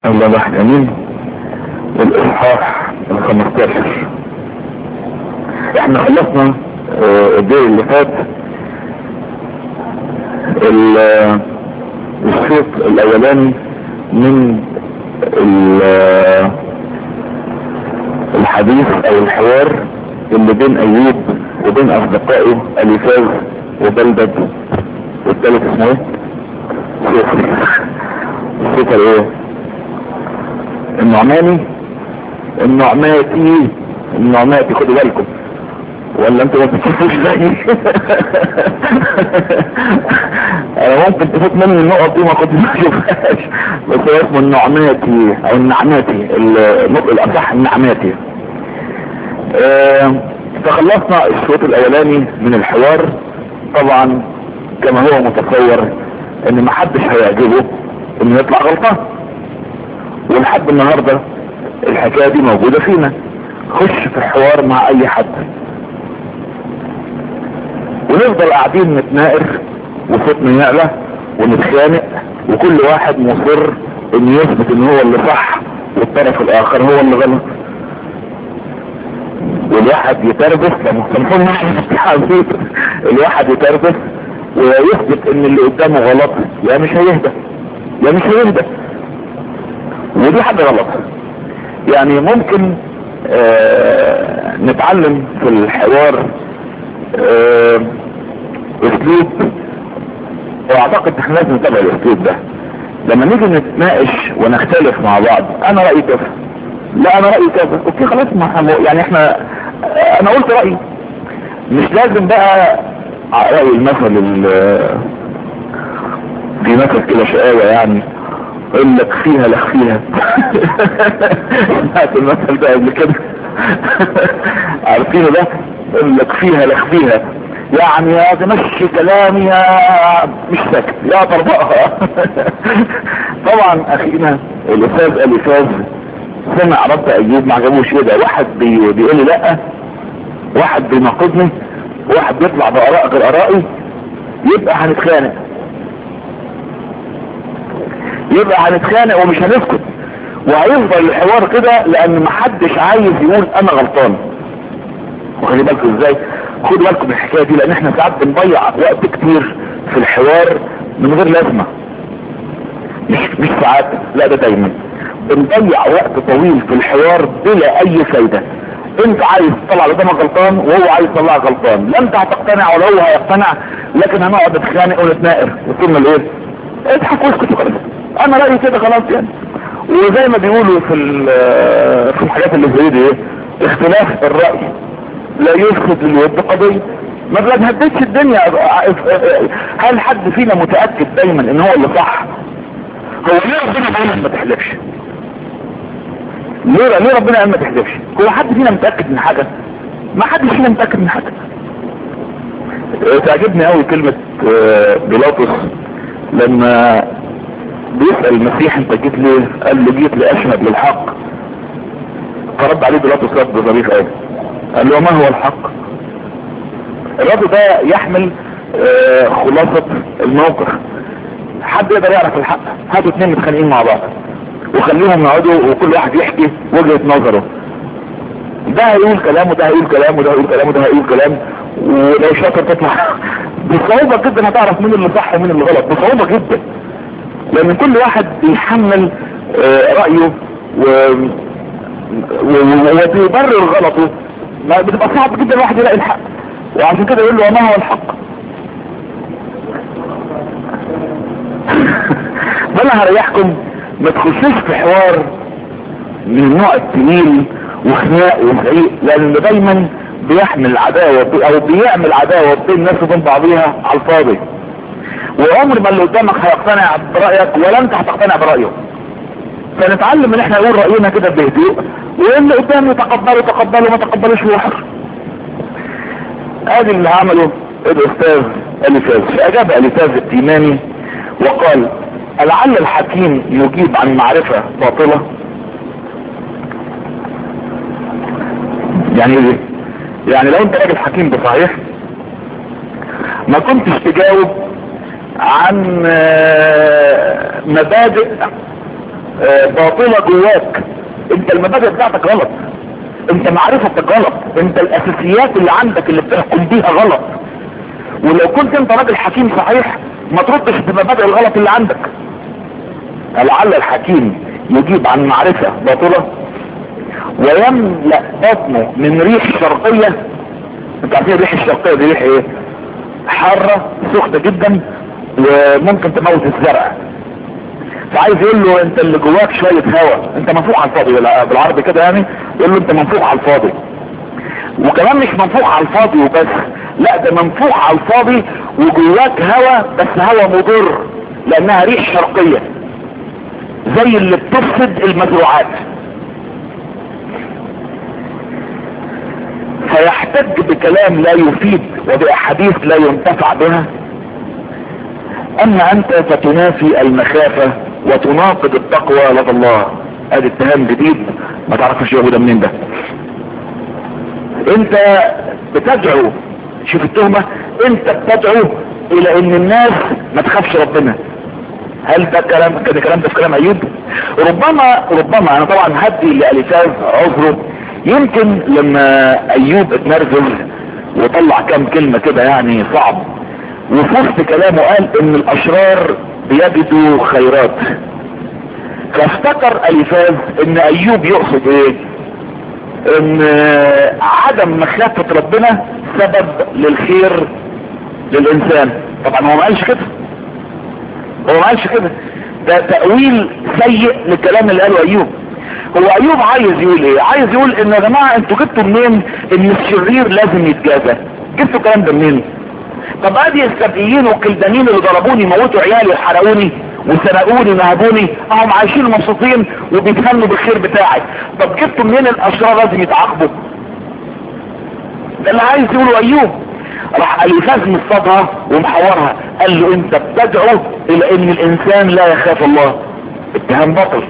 الله واحد امين الاصحاح الخمستاشر احنا خلصنا اه الدور اللي فات الشوط الاولاني من الحديث او الحوار اللي بين ايوب وبين اصدقائه اليفاز وبلدد والثالث اسمه ايه سفر سفر ايه النعماني النعماتي النعماتي خدوا بالكم ولا انتوا ما بتشوفوش زيي انا ممكن تفوت مني النقط دي ما كنت بشوفهاش بس هو اسمه النعماتي او النعماتي النطق الاصح النعماتي اه فخلصنا الشوط الاولاني من الحوار طبعا كما هو متصور ان ما حدش هيعجبه انه يطلع غلطان ولحد النهاردة الحكاية دي موجودة فينا خش في حوار مع اي حد ونفضل قاعدين نتناقر وصوتنا يعلى ونتخانق وكل واحد مصر ان يثبت ان هو اللي صح والطرف الاخر هو اللي غلط والواحد يتربس لما سامحوني يعني الواحد يتربس ويثبت ان اللي قدامه غلط يا مش هيهدى يا مش هيهدى ودي حاجة غلط يعني ممكن آه نتعلم في الحوار آه اسلوب واعتقد احنا لازم نتابع الاسلوب ده لما نيجي نتناقش ونختلف مع بعض انا رأيي كذا لا انا رأيي كذا اوكي خلاص ما يعني احنا انا قلت رأيي مش لازم بقى رأي المثل في مثل كده شقاوة يعني يقول لك فيها لك فيها سمعت المثل ده قبل كده عارفينه ده يقول لك فيها لك فيها يعني يا تمشي كلامي يا مش ساكت يا طربقها طبعا اخينا الاستاذ الفاز سمع رد ايوب ما عجبوش ايه ده واحد بي بيقول لي لا واحد بيناقضني واحد بيطلع باراء غير ارائي يبقى هنتخانق يبقى هنتخانق ومش هنسكت وهيفضل الحوار كده لان محدش عايز يقول انا غلطان وخلي بالكم ازاي خدوا بالكم من الحكايه دي لان احنا ساعات بنضيع وقت كتير في الحوار من غير لازمه مش مش ساعات لا ده دايما بنضيع وقت طويل في الحوار بلا اي فايده انت عايز تطلع قدامك غلطان وهو عايز يطلعك غلطان لا انت هتقتنع ولا هو هيقتنع لكن هنقعد نتخانق ونتناقر وصلنا لايه اضحك واسكت وخلاص انا رايي كده خلاص يعني وزي ما بيقولوا في في الحاجات اللي زي دي اختلاف الراي لا يفسد للود قضيه ما بنهددش الدنيا هل حد فينا متاكد دايما ان هو اللي صح هو ليه ربنا قال ما تحلفش ليه ليه ربنا قال ما تحلفش هو حد فينا متاكد من حاجه ما حدش فينا متاكد من حاجه تعجبني قوي كلمه بيلاطس لما بيسأل المسيح انت جيت ليه قال له جيت لاشهد للحق فرد عليه بيلاطس رد ظريف قوي قال له ما هو الحق الرد ده يحمل آه خلاصة الموقف حد يقدر يعرف الحق هاتوا اتنين متخانقين مع بعض وخليهم يقعدوا وكل واحد يحكي وجهة نظره ده هيقول كلام وده هيقول كلام وده هيقول كلام وده هيقول كلام ولو شاطر تطلع بصعوبة جدا هتعرف مين اللي صح ومين اللي غلط بصعوبة جدا لان كل واحد بيحمل آه رأيه و... وبيبرر غلطه ما بتبقى صعب جدا الواحد يلاقي الحق وعشان كده يقول له وما هو الحق فانا هريحكم ما تخشوش في حوار من النوع التقيل وخناق وزعيق لان دايما بيحمل عداوة او بيعمل عداوة بين الناس وبين بعضيها على الفاضي وعمر ما اللي قدامك هيقتنع برأيك ولا انت هتقتنع برأيه فنتعلم ان احنا نقول رأينا كده بهدوء واللي قدامي تقبله تقبله ما تقبلوش هو حر ادي اللي عمله الاستاذ اليفاز فاجاب اليفاز التيماني وقال لعل الحكيم يجيب عن معرفة باطلة يعني ايه يعني لو انت راجل حكيم بصحيح ما كنتش تجاوب عن مبادئ آه، باطلة جواك انت المبادئ بتاعتك غلط انت معرفتك غلط انت الاساسيات اللي عندك اللي بتحكم بيها غلط ولو كنت انت راجل حكيم صحيح ما تردش بمبادئ الغلط اللي عندك لعل الحكيم يجيب عن معرفة باطلة ويملأ بطنه من ريح شرقية انت عارفين الريح الشرقية دي ريح ايه حارة سخنة جدا وممكن تموت الزرع فعايز يقول له انت اللي جواك شوية هواء انت منفوخ على الفاضي بال- بالعربي كده يعني يقول له انت منفوخ على الفاضي وكمان مش منفوخ على الفاضي وبس لا ده منفوخ على الفاضي وجواك هواء بس هواء مضر لانها ريح شرقية زي اللي بتفسد المزروعات فيحتج بكلام لا يفيد وبأحاديث لا ينتفع بها اما انت فتنافي المخافة وتناقض التقوى لدى الله ادي اتهام جديد ما تعرفش يهودا منين ده انت بتدعو شوف التهمة انت بتدعو الى ان الناس ما تخافش ربنا هل ده كلام كده كلام ده في كلام ايوب ربما ربما انا طبعا هدي لالفاز عذره يمكن لما ايوب اتنرفز وطلع كام كلمة كده يعني صعب وفي وسط كلامه قال ان الاشرار بيجدوا خيرات فافتكر الفاز ان ايوب يقصد ايه ان عدم مخافة ربنا سبب للخير للانسان طبعا هو ما قالش كده هو ما قالش كده ده تأويل سيء للكلام اللي قاله ايوب هو ايوب عايز يقول ايه عايز يقول ان يا جماعة انتوا جبتوا منين ان الشرير لازم يتجازى جبتوا الكلام ده منين طب ادي السبئيين والكلدانيين اللي ضربوني موتوا عيالي وحرقوني وسرقوني نهبوني هم عايشين مبسوطين وبيتهنوا بالخير بتاعي طب جبتوا منين الاشرار لازم يتعاقبوا ده اللي عايز يقوله ايوب راح اليفاز مصطادها ومحورها قال له انت بتدعو الى ان الانسان لا يخاف الله اتهام باطل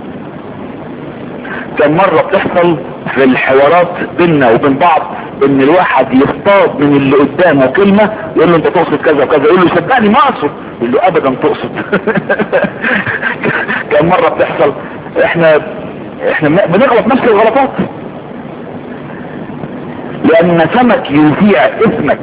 كان مرة بتحصل في الحوارات بيننا وبين بعض ان الواحد يصطاد من اللي قدامه كلمة يقول له انت تقصد كذا وكذا يقول له صدقني ما اقصد يقول له ابدا تقصد كان مرة بتحصل احنا احنا بنغلط نفس الغلطات لان سمك يذيع اسمك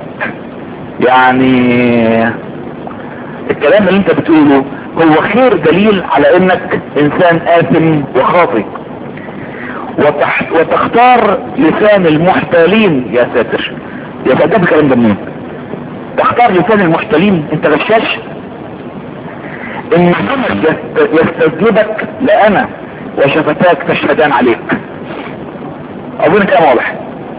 يعني الكلام اللي انت بتقوله هو خير دليل على انك انسان اثم وخاطئ وتح... وتختار لسان المحتالين يا ساتر يا ساتر ده الكلام ده منين تختار لسان المحتالين انت غشاش ان سمك يستجلبك لأنا وشفتاك تشهدان عليك اظن كلام واضح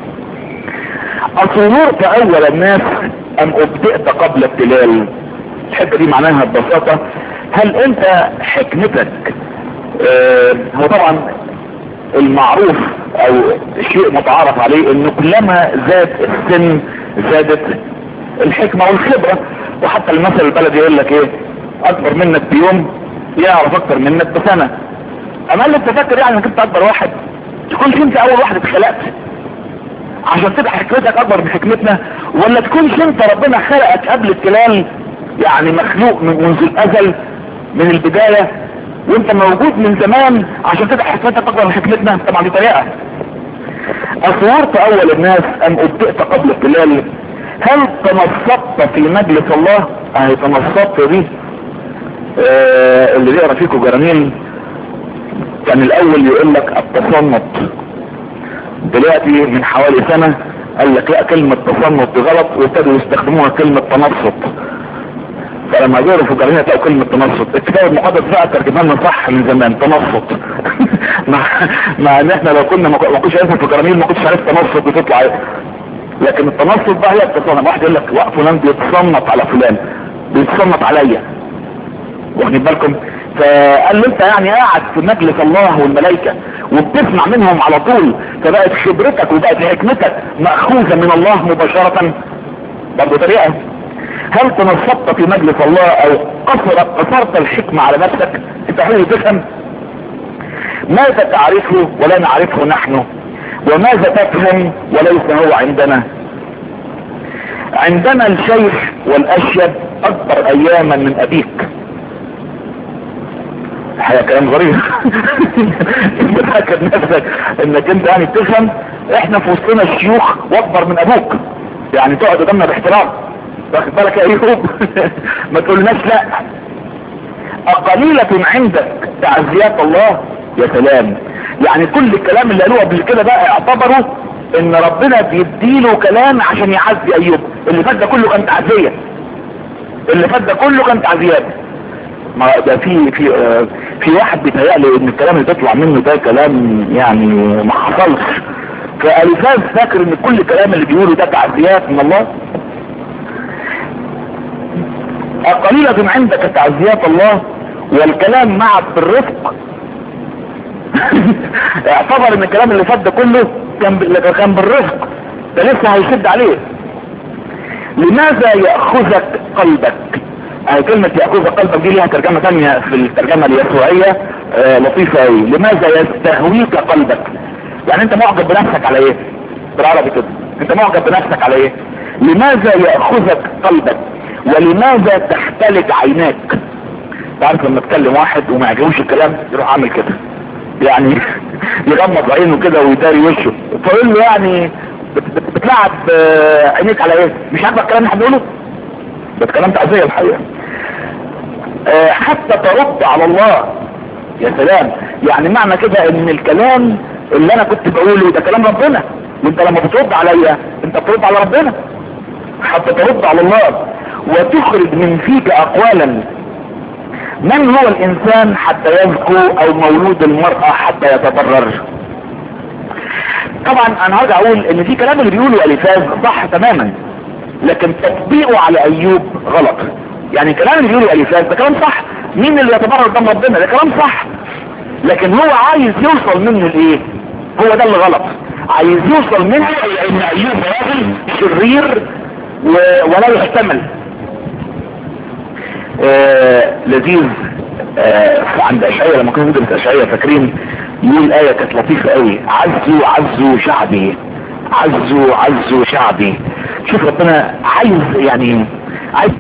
اصورت اول الناس ام ابدأت قبل التلال الحته دي معناها ببساطة هل انت حكمتك اه هو طبعا المعروف او شيء متعارف عليه انه كلما زاد السن زادت الحكمة والخبرة وحتى المثل البلدي يقول لك ايه اكبر منك بيوم يعرف اكتر منك بسنة اما اللي تفكر يعني انك انت اكبر واحد تكونش انت اول واحد اتخلقت عشان تبقى حكمتك اكبر من حكمتنا ولا تكونش انت ربنا خلقك قبل التلال يعني مخلوق من منذ الازل من البداية وانت موجود من زمان عشان تبقى حكمتك اكبر من حكمتنا طبعا دي طريقة اصورت اول الناس ام ابتئت قبل التلال هل تنصبت في مجلس الله اهي تنصبت دي آه اللي بيقرا فيكم جرانين كان الاول يقول لك التصنط دلوقتي من حوالي سنة قال لك لا كلمة تصنط غلط وابتدوا يستخدموها كلمة تنصت فلما جروا في الجرانين تلاقوا كلمة تنصت الكتاب المقدس بقى ترجمها لنا صح من زمان تنصت مع, مع ان احنا لو كنا ما كنتش عارفين في الجرانين ما كنتش عارف تنصت بتطلع ايه لكن التنصت بقى هي التصنط واحد يقول لك لا فلان بيتصنط على فلان بيتصنط عليا واخدين بالكم فقال له انت يعني قاعد في مجلس الله والملائكة وبتسمع منهم على طول فبقت خبرتك وبقت حكمتك مأخوذة من الله مباشرة برضه طريقة هل تنصبت في مجلس الله او قصرت قصرت الحكمة على نفسك انت حاول تفهم ماذا تعرفه ولا نعرفه نحن وماذا تفهم وليس هو عندنا عندنا الشيخ والاشيب اكبر اياما من ابيك الحقيقة كلام غريب متأكد نفسك انك انت يعني بتفهم احنا في وسطنا الشيوخ واكبر من ابوك يعني تقعد قدامنا باحترام واخد بالك يا ايوب ما تقولناش لا اقليلة عندك تعزيات الله يا سلام يعني كل الكلام اللي قالوه قبل كده بقى اعتبروا ان ربنا بيديله كلام عشان يعزي ايوب اللي فات ده كله كان تعزية اللي فات ده كله كان تعزيات ما ده في في آه في واحد بيتهيألي ان الكلام اللي بيطلع منه ده كلام يعني ما حصلش فالفاز فاكر ان كل الكلام اللي بيقوله ده تعزيات من الله قليلة عندك تعزيات الله والكلام معك بالرفق اعتبر ان الكلام اللي فات ده كله كان كان بالرفق ده لسه هيشد عليه لماذا يأخذك قلبك هي كلمة يأخذ قلبك دي ليها ترجمة ثانية في الترجمة اليسوعية آه لطيفة اوي لماذا يستهويك قلبك يعني انت معجب بنفسك على ايه بالعربي كده انت معجب بنفسك على ايه لماذا يأخذك قلبك ولماذا تختلج عيناك تعرف لما تكلم واحد وما يعجبوش الكلام يروح عامل كده يعني يغمض عينه كده ويداري وشه فقول له يعني بتلعب عينيك على ايه مش عاجبك الكلام اللي احنا بنقوله ده كلام تعزيه الحقيقه أه حتى ترد على الله يا سلام يعني معنى كده ان الكلام اللي انا كنت بقوله ده كلام ربنا وانت لما بترد عليا انت بترد على ربنا حتى ترد على الله وتخرج من فيك اقوالا من هو الانسان حتى يزكو او مولود المرأة حتى يتضرر طبعا انا هرجع اقول ان في كلام اللي بيقوله الفاز صح تماما لكن تطبيقه على ايوب غلط يعني الكلام اللي بيقوله الفاز ده كلام صح مين اللي يتضرر قدام ربنا ده كلام صح لكن هو عايز يوصل منه لايه هو ده اللي غلط عايز يوصل منه ان ايوب راجل شرير و... ولا يحتمل آه لذيذ آه عند اشعية لما كنا ندرس اشعية فاكرين يقول آية كانت لطيفة قوي عزوا عزوا شعبي عزوا عزوا شعبي شوف ربنا عايز يعني عايز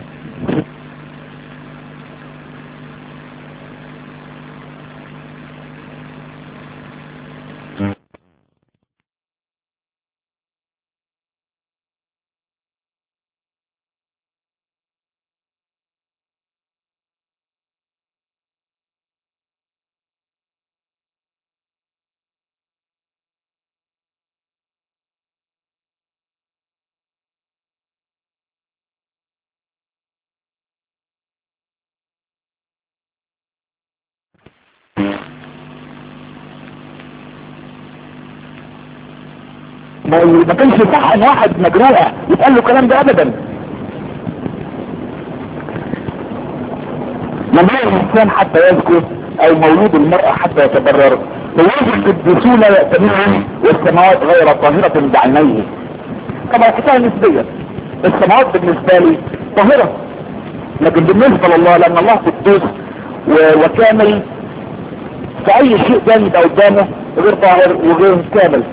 ما كانش صح ان واحد مجروح يتقال له الكلام ده ابدا من هو الانسان حتى يذكر او مولود المرأة حتى يتبرر ويجب القديسون يأتمون والسماوات غير طاهرة بعينيه طبعا حكاية نسبية السماوات بالنسبة لي طاهرة لكن بالنسبة لله لان الله قدوس وكامل فاي شيء تاني يبقى قدامه غير طاهر وغير كامل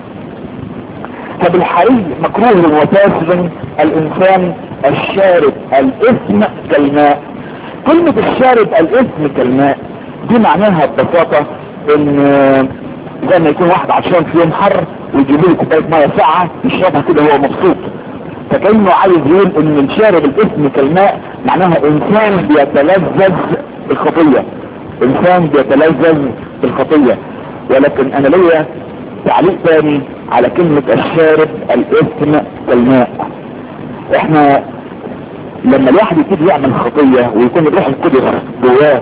فبالحري مكروه وفاسد الانسان الشارب الاثم كالماء كلمة الشارب الاثم كالماء دي معناها ببساطة ان زي ما يكون واحد عشان في يوم حر ويجيب له كوبايه ميه ساعه يشربها كده وهو مبسوط فكانه عايز يقول ان الشارب الاثم كالماء معناها انسان بيتلذذ بالخطيه انسان بيتلذذ بالخطيه ولكن انا ليا تعليق تاني على كلمة الشارب الاثم كالماء احنا لما الواحد يبتدي يعمل خطية ويكون الروح القدس جواه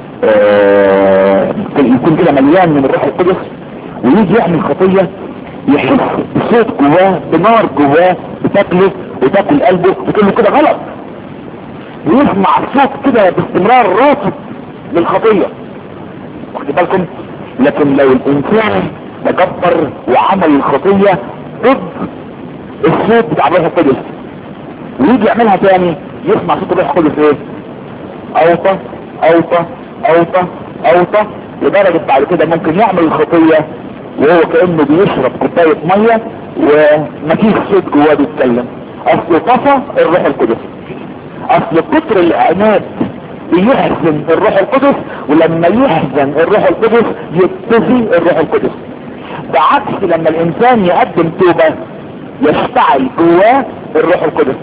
اه يكون كده مليان من الروح القدس ويجي يعمل خطية يحس بصوت جواه بنار جواه بتاكله وتاكل قلبه وتقول له كده غلط ويسمع صوت كده باستمرار رافض للخطية واخد بالكم لكن لو الانسان تكبر وعمل الخطية ضد الصوت بتاع الروح القدس ويجي يعملها تاني يسمع صوت الروح القدس ايه اوطى اوطى اوطى اوطى لدرجة بعد كده ممكن يعمل الخطية وهو كأنه بيشرب كوباية مية ومفيش صوت جواه بيتكلم اصل طفى الروح القدس اصل كتر الاعناد بيحزن الروح القدس ولما يحزن الروح القدس يطفي الروح القدس بعكس لما الانسان يقدم توبة يشتعل جواه الروح القدس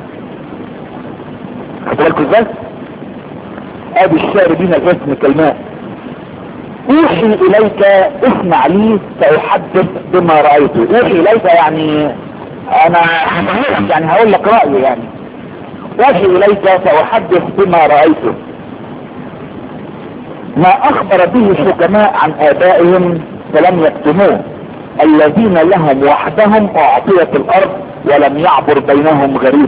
خدوا بالكم ازاي ادي الشاربين الاسم كالماء اوحي اليك اسمع لي ساحدث بما رايته اوحي اليك يعني انا هفهمك يعني هقول لك رايي يعني اوحي اليك ساحدث بما رايته ما اخبر به الحكماء عن ابائهم فلم يكتموه الذين لهم وحدهم اعطيت الارض ولم يعبر بينهم غريب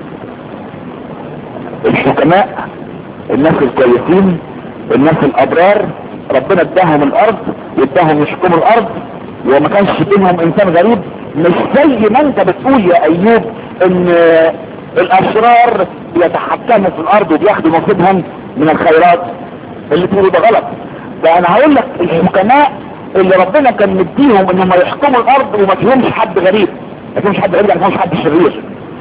الحكماء الناس الكويسين الناس الابرار ربنا اداهم الارض واداهم يحكموا الارض وما كانش بينهم انسان غريب مش زي ما انت بتقول يا ايوب ان الاشرار بيتحكموا في الارض وبياخدوا نصيبهم من الخيرات اللي تقولوا ده غلط ده انا هقول لك الحكماء اللي ربنا كان مديهم انهم يحكموا الارض وما فيهمش حد غريب ما فيهمش حد غريب يعني ما فيهمش حد شرير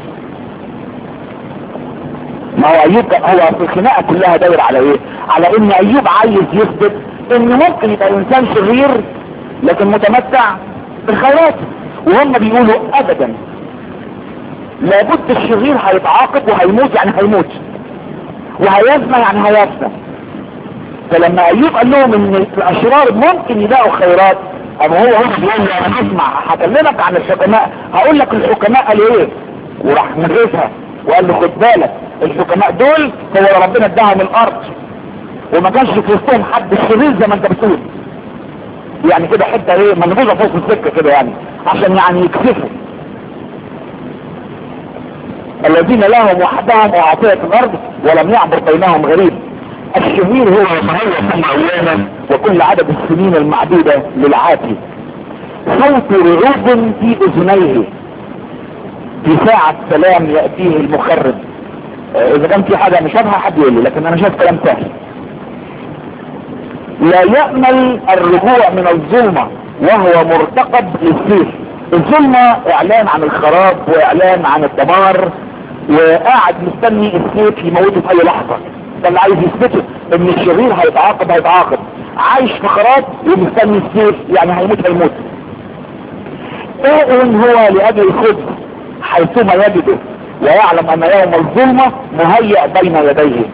ما هو ايوب هو في الخناقه كلها داير على ايه على ان ايوب عايز يثبت ان ممكن يبقى الانسان شرير لكن متمتع بالخيرات وهم بيقولوا ابدا لابد الشرير هيتعاقب وهيموت يعني هيموت وهيزنى يعني هيزنى فلما ايوب قال لهم ان الاشرار ممكن يلاقوا خيرات اما هو هو بيقول له انا هسمع هكلمك عن الحكماء هقول لك الحكماء قالوا ايه وراح مدرسها وقال له خد بالك الحكماء دول هو ربنا اداهم الارض وما كانش في وسطهم حد شرير زي ما انت بتقول يعني كده حته ايه منبوذه فوق السكه كده يعني عشان يعني يكسفوا الذين لهم وحدهم وعطية الارض ولم يعبر بينهم غريب الشرير هو ما هي ثم اياما وكل عدد السنين المعدودة للعاتي صوت رعوب في اذنيه في ساعة سلام يأتيه المخرب آه، اذا كان في حاجة مش واضحة حد يقول لي لكن انا شايف كلام سهل لا يأمل الرجوع من الظلمة وهو مرتقب للسيف الظلمة اعلان عن الخراب واعلان عن الدمار وقاعد مستني السيف يموته في اي لحظة ده اللي عايز يثبته ان الشرير هيتعاقب هيتعاقب عايش في خراب ومستني السيف يعني هيموت هيموت ايه هو لاجل الخبز حيثما يجده ويعلم ان يوم الظلمة مهيأ بين يديه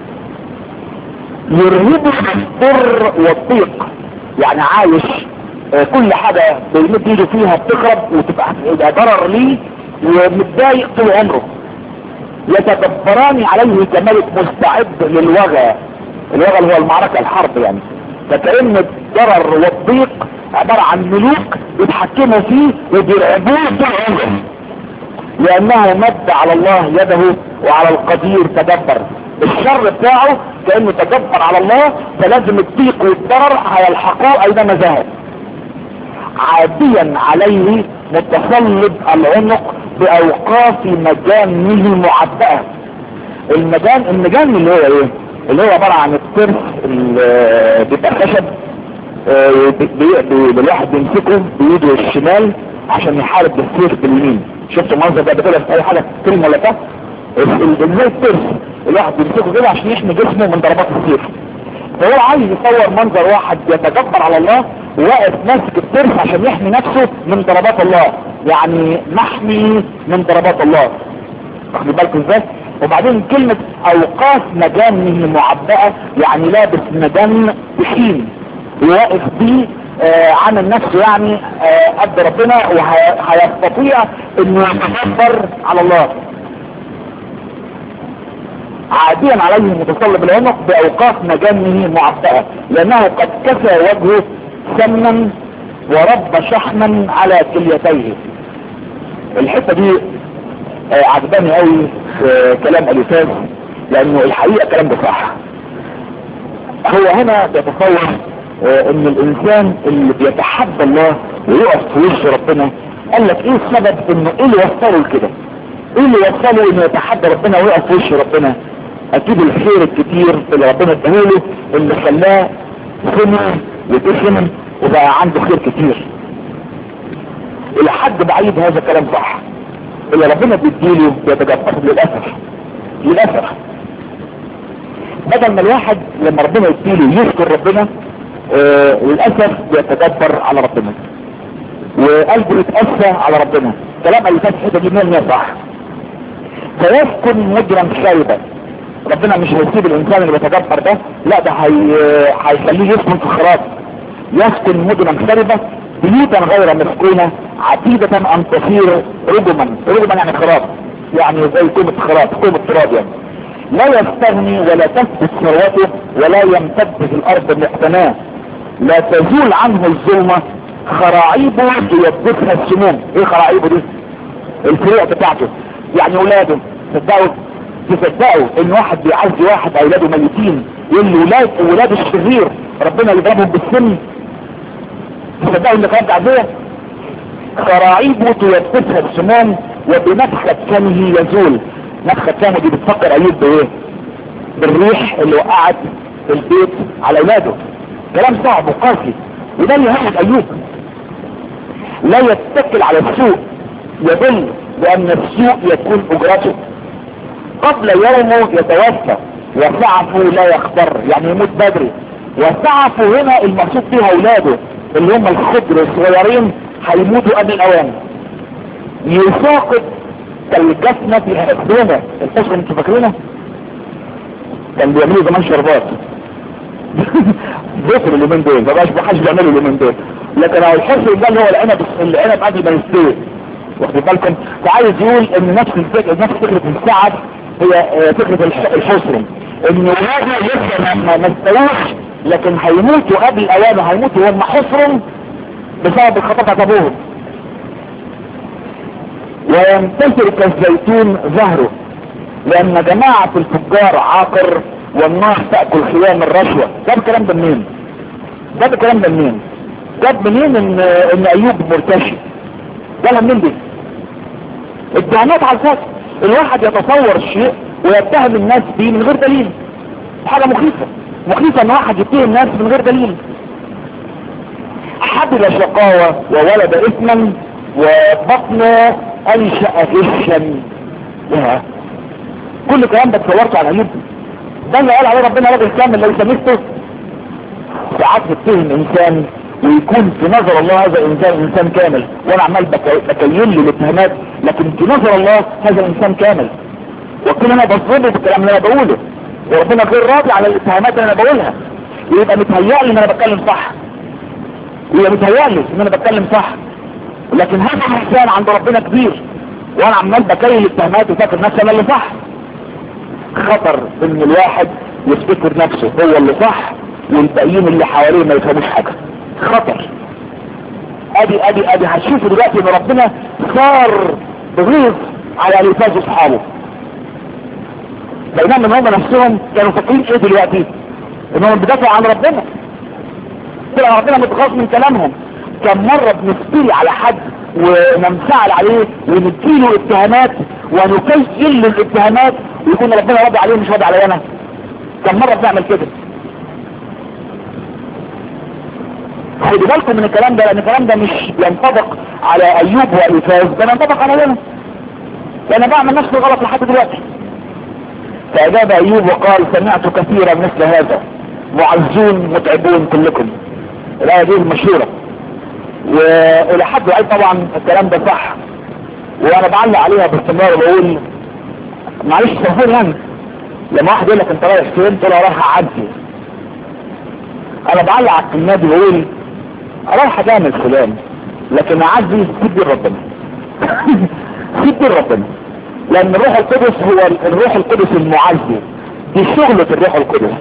يرهبه الضر والضيق يعني عايش آه، كل حاجة بيمد ايده فيها بتخرب وتبقى يبقى ضرر ليه ومتضايق طول عمره يتدبران عليه كملك مستعد للوغى الوغى اللي هو المعركة الحرب يعني فكأن الضرر والضيق عبارة عن ملوك يتحكموا فيه وبيرعبوه طول عمره لانه مد على الله يده وعلى القدير تدبر الشر بتاعه كانه تدبر على الله فلازم الضيق والضرر هيلحقوه اينما ذهب عاديا عليه متصلب العنق باوقاف مجانه معبأة المجان المجان اللي هو ايه اللي هو عبارة عن الترس اللي بيبقى خشب آه، بي- بي- بي- الواحد بيمسكه بايده الشمال عشان يحارب بالسيف باليمين شفتوا المنظر ده قبل كده في اي حاجه فيلم ولا بتاع ال- ال- زي الترس الواحد بيمسكه كده عشان يحمي جسمه من ضربات السيف فهو عايز يصور منظر واحد يتجبر على الله واقف ماسك الترس عشان يحمي نفسه من ضربات الله يعني محمي من ضربات الله واخد بالكم ازاي وبعدين كلمة اوقاف مجانه معبأة يعني لابس مجان تخين وواقف بيه آه عامل نفسه يعني آه قد ربنا وهيستطيع انه يتكبر على الله عاديا عليه متصلب العنق باوقاف مجانه معبأة لانه قد كسى وجهه سمنا ورب شحما على كليتيه الحتة دي آه، عجباني قوي في كلام اليساس لانه الحقيقة كلام ده صح هو هنا بيتصور آه، ان الانسان اللي بيتحدى الله ويقف في وش ربنا قال لك ايه السبب انه ايه اللي وصله لكده ايه اللي وصله انه يتحدى ربنا ويقف في وش ربنا اكيد الخير الكتير اللي ربنا اداهوله اللي خلاه سمع ودفن وبقى عنده خير كتير الى حد بعيد هذا كلام صح اللي ربنا بيديله بيتجبر للاسف للاسف بدل ما الواحد لما ربنا يديله يشكر ربنا آه للاسف يتدبر على ربنا وقلبه يتأسى على ربنا كلام اللي فات حته دي مية صح فيسكن مجرم شايبة ربنا مش هيسيب الانسان اللي بيتجبر ده لا ده هي... هيخليه يسكن في خراب يسكن مجرم شايبة بيوتا غير مسكونة عتيدة ان تصير رجما رجما يعني خراب يعني زي كومة خراب كومة تراب يعني لا يستغني ولا تثبت ثروته ولا يمتد في الارض محتماه لا تزول عنه الظلمة خراعيبه يبدتها السموم ايه خراعيبه دي الفروع بتاعته يعني اولاده تصدقوا تصدقوا ان واحد بيعزي واحد اولاده ميتين يقول له ولاد ولاد الشرير ربنا يضربهم بالسن تصدقوا ان كانت عزيه خراعيبه تيبسها السموم وبنفخة كانه يزول نفخة كانه دي بتفكر ايوب بايه بالريح اللي وقعت البيت على اولاده كلام صعب وقاسي وده اللي هيئ ايوب لا يتكل على السوء يدل بان السوء يكون اجرته قبل يومه يتوفى وسعفه لا يخبر يعني يموت بدري وسعفه هنا المقصود فيها اولاده اللي هم الخضر الصغيرين هيموتوا قبل الاوان يساقط كالجسمة في حسنة الحسن انتوا فاكرينه كان بيعملوا زمان شربات بيصر اليومين دول ما بقاش محدش بيعملوا اليومين دول لكن هو الحسن ده اللي هو العنب العنب قبل ما يستوي واخد بالكم فعايز يقول ان نفس الفكره نفس فكره السعد هي فكره الحسن ان ولاده لسه ما ما استووش لكن هيموتوا قبل اوانه هيموتوا هم حصرهم بسبب الخطأ ابوهم وينتشر كالزيتون ظهره لان جماعة الفجار عاقر والنار تأكل خيام الرشوة جاب الكلام ده منين جاب الكلام ده منين جاب منين ان, إن ايوب مرتشي جابها منين دي اتهامات على الفاس الواحد يتصور الشيء ويتهم الناس بيه من غير دليل حاجة مخيفة مخيفة ان واحد يتهم الناس من غير دليل حبل شقاوة وولد اثما وبطنه انشأ غشا يا كل الكلام ده اتصورته على ايوب ده اللي قال عليه ربنا راجل كامل لو سميته ساعات بتهم انسان ويكون في نظر الله هذا انسان انسان كامل وانا عمال بكين له الاتهامات لكن في نظر الله هذا انسان كامل وكل انا بصربه بالكلام اللي انا بقوله وربنا غير راضي على الاتهامات اللي انا بقولها يبقى متهيألي ان انا بتكلم صح يبقى متهيألي ان انا بتكلم صح لكن هذا الانسان عند ربنا كبير وانا عمال بكين الاتهامات وفاكر نفسي انا اللي صح خطر ان الواحد يفتكر نفسه هو اللي صح والباقيين اللي حواليه ما يفهموش حاجه خطر ادي ادي ادي هتشوفوا دلوقتي ان ربنا صار بغيظ على لسان اصحابه بينما ان هم نفسهم كانوا فاكرين ايه دلوقتي انهم بيدافعوا عن ربنا طلع ربنا متغاظ من كلامهم كم مرة بنفتري على حد وننفعل عليه ونديله اتهامات ونكيل الاتهامات ويكون ربنا راضي عليه مش راضي علي انا كم مرة بنعمل كده خدوا بالكم من الكلام ده لان الكلام ده مش ينطبق على ايوب والفاز ده ينطبق على انا لان بعمل نفس الغلط لحد دلوقتي فاجاب ايوب وقال سمعت كثيرا مثل هذا معزون متعبون كلكم الايه دي المشهوره والى حد قال طبعا الكلام ده صح وانا بعلق عليها باستمرار وبقول معلش سهول يعني لما واحد يقول لك انت رايح فين تقول رايح اعدي انا بعلق على النادي بقول رايح اجامل فلان لكن اعدي سيب دين ربنا سيب دين ربنا لان الروح القدس هو الروح القدس المعزي دي شغلة الروح القدس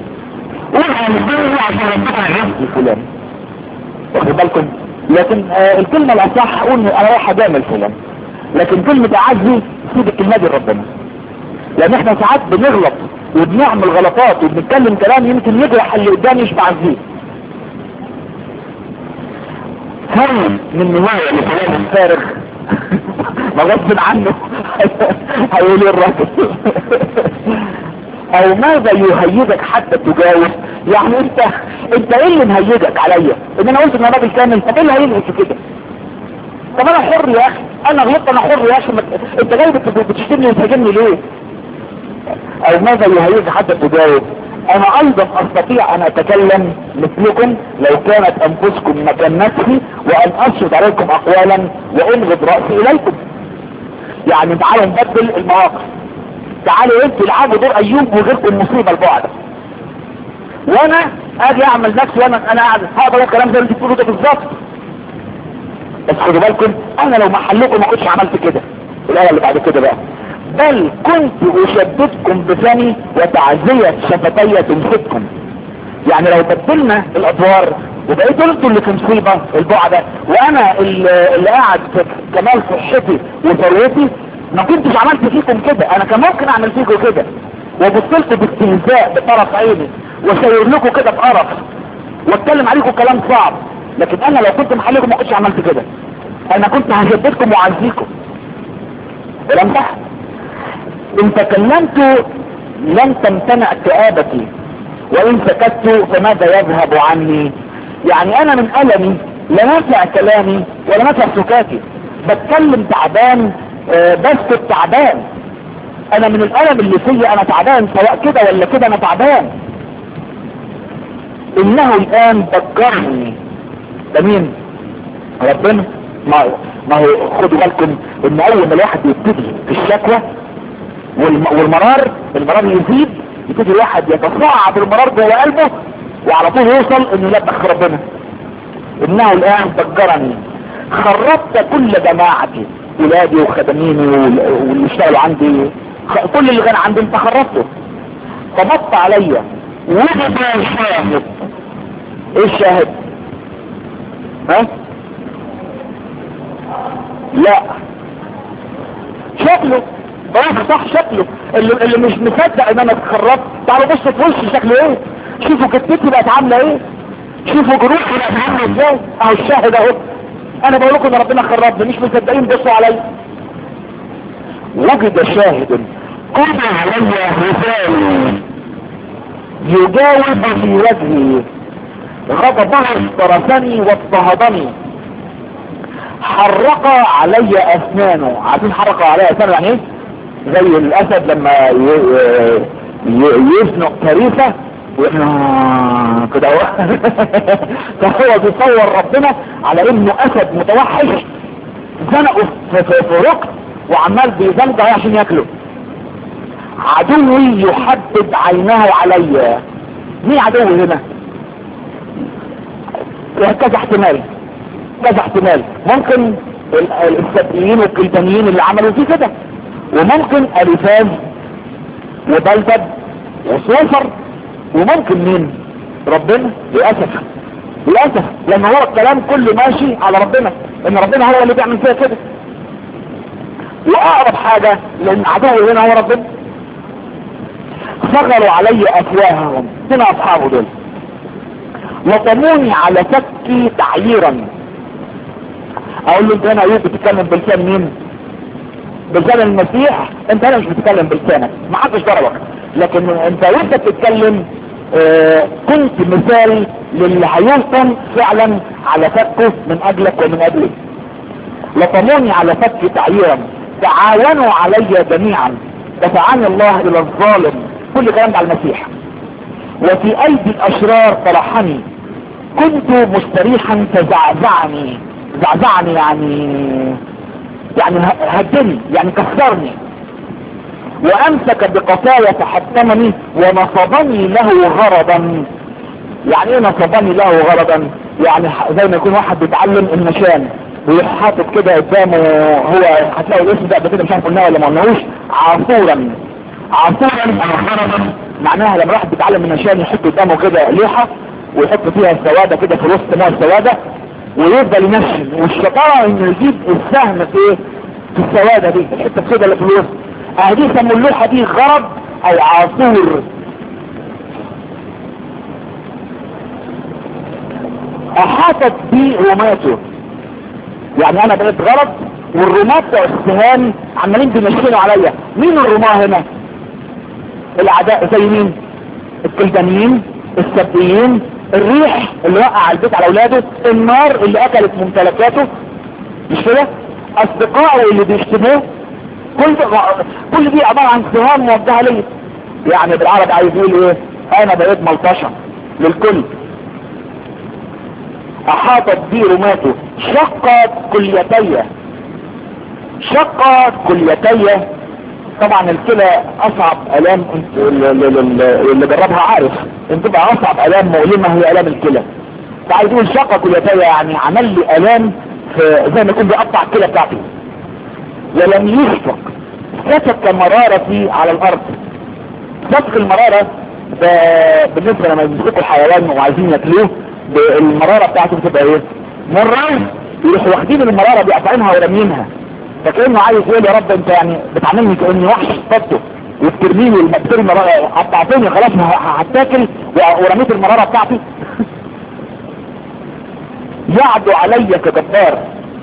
فلان واخد بالكم لكن آه الكلمة الاصح اقول انا رايح اجامل فلان لكن كلمة اعزي سيب الكلمة دي ربنا لان احنا ساعات بنغلط وبنعمل غلطات وبنتكلم كلام يمكن يجرح اللي قدامي مش بعزيه هل من نوايا لكلام الفارغ ما غصب عنه هيقول الرجل او ماذا يهيجك حتى تجاوب يعني انت انت ايه اللي مهيجك عليا ان انا قلت ان انا راجل كامل طب ايه اللي هيلغي في كده طب انا حر يا اخي انا غلطت انا حر يا اخي مت... انت جاي بتشتمني وتهاجمني ليه او ماذا يهيجك حتى تجاوب انا ايضا استطيع ان اتكلم مثلكم لو كانت انفسكم مكان نفسي وان اشهد عليكم اقوالا وانغض رأسي اليكم يعني تعالوا نبدل المواقف تعالوا انتوا العبوا دور ايوب وغيركم مصيبة البعدة وانا اجي اعمل نفسي وانا انا قاعد هقدر الكلام ده اللي بتقولوا ده بالظبط بس خدوا بالكم انا لو محلكم ما كنتش عملت كده الايه اللي بعد كده بقى بل كنت اشددكم بفمي وتعزية شفتي تمسككم يعني لو بدلنا الادوار وبقيت انتوا اللي في مصيبة البعدة وانا اللي, اللي قاعد في كمال صحتي وثروتي ما كنتش عملت فيكم كده انا كان ممكن اعمل فيكم كده وبصلت باستهزاء بطرف عيني واشير لكم كده بقرف واتكلم عليكم كلام صعب لكن انا لو كنت محلكم ما كنتش عملت كده انا كنت هشددكم واعزيكم كلام صح ان تكلمت لن تمتنع كآبتي وان سكت فماذا يذهب عني يعني انا من ألمي لا نافع كلامي ولا نافع سكاتي بتكلم تعبان آه بس تعبان انا من الالم اللي فيا انا تعبان سواء كده ولا كده انا تعبان انه الان ذكرني ده مين ربنا ما ما هو خدوا بالكم ان اول ما الواحد يبتدي في الشكوى والمرار المرار يزيد يبتدي الواحد يتصاعد المرار جوه قلبه وعلى طول يوصل انه يلبخ ربنا انه الان ذكرني خربت كل جماعتي ولادي وخدميني واللي اشتغلوا عندي كل اللي كان عندي انت خربته فمط عليا وجد شاهد ايه الشاهد ها لا شكله برافو صح شكله اللي, اللي مش مصدق ان انا اتخربت تعالوا بصوا في وشي شكله ايه شوفوا كتتي بقت عامله ايه شوفوا جروحي بقت عامله ازاي اهو الشاهد اهو انا بقول لكم ان ربنا خربني مش مصدقين بصوا عليا وجد شاهد قضى علي مثالي يجاوب في وجهي غضبه استرسني واضطهدني حرق علي اسنانه عارفين حرق علي اسنانه يعني ايه زي الاسد لما يزنق فريسة كده فهو بيصور ربنا على انه اسد متوحش زنقه في, في, في ركن وعمال بيزنقه عشان ياكله عدوي يحدد عينه علي مين عدوي هنا كذا احتمال كذا احتمال ممكن السبيين والكلدانيين اللي عملوا فيه كده وممكن الفاز وبلدد وصوفر وممكن مين ربنا للاسف للاسف لان هو الكلام كله ماشي على ربنا ان ربنا هو اللي بيعمل فيها كده واقرب حاجة لان عدوي هنا هو ربنا صغروا علي افواههم هنا اصحابه دول وطموني على فكي تعييرا اقول له انت هنا ايوب بتتكلم بلسان مين بلسان المسيح انت هنا مش بتتكلم بلسانك ما حدش ضربك لكن انت وانت بتتكلم اه كنت مثال للي هيلطم فعلا على فكه من اجلك ومن اجلي لطموني على فك تعييرا تعاونوا علي جميعا دفعني الله الى الظالم كل كلام ده على المسيح وفي ايدي الاشرار طرحني كنت مستريحا فزعزعني زعزعني يعني يعني هدني يعني كسرني وامسك بقصايا فحطمني ونصبني له غرضا يعني ايه نصبني له غرضا يعني زي ما يكون واحد بيتعلم النشان وحاطط كده قدامه هو هتلاقي الاسم ده قبل كده مش عارف قلناه ولا ما قلناهوش عصورا عصورا غرضا معناها لما واحد بيتعلم النشان يحط قدامه كده لوحه ويحط فيها السواده كده في وسط ميه السواده ويفضل ينشن والشطاره انه يجيب السهم في في السواده دي الحته السوداء اللي في الوسط اهدي يسموا اللوحه دي غرض او عصور احاطت بي رماته يعني انا بقيت غلط والرماة بتوع السهام عمالين بيمشينوا عليا مين الرماة هنا الاعداء زي مين الكلدانيين السبيين الريح اللي وقع على البيت على اولاده النار اللي اكلت ممتلكاته مش كده اصدقائه اللي بيشتموه كل كل دي عبارة عن سهام موجهة ليا يعني بالعربي عايز يقول ايه انا بقيت ملطشة للكل احاطت بي رماته شقت كليتي شقت كليتي طبعا الكلى اصعب الام انت اللي جربها عارف ان تبقى اصعب الام مؤلمة هي الام الكلى فعايز يقول شقة كليتي يعني عمل لي الام في زي ما يكون بيقطع الكلى بتاعتي ولم يشفق سفك مرارتي على الارض سفك المرارة ده بالنسبة لما يمسكوا الحيوان وعايزين ياكلوه المرارة بتاعته بتبقى ايه مرة يروحوا واخدين المرارة بيقطعينها ورمينها فكأنه عايز يقول يا رب انت يعني بتعاملني كأني وحش اصطدته وبترميني بترمي قطعتني خلاص ما هتاكل ورميت المرارة بتاعتي يعدو علي كجبار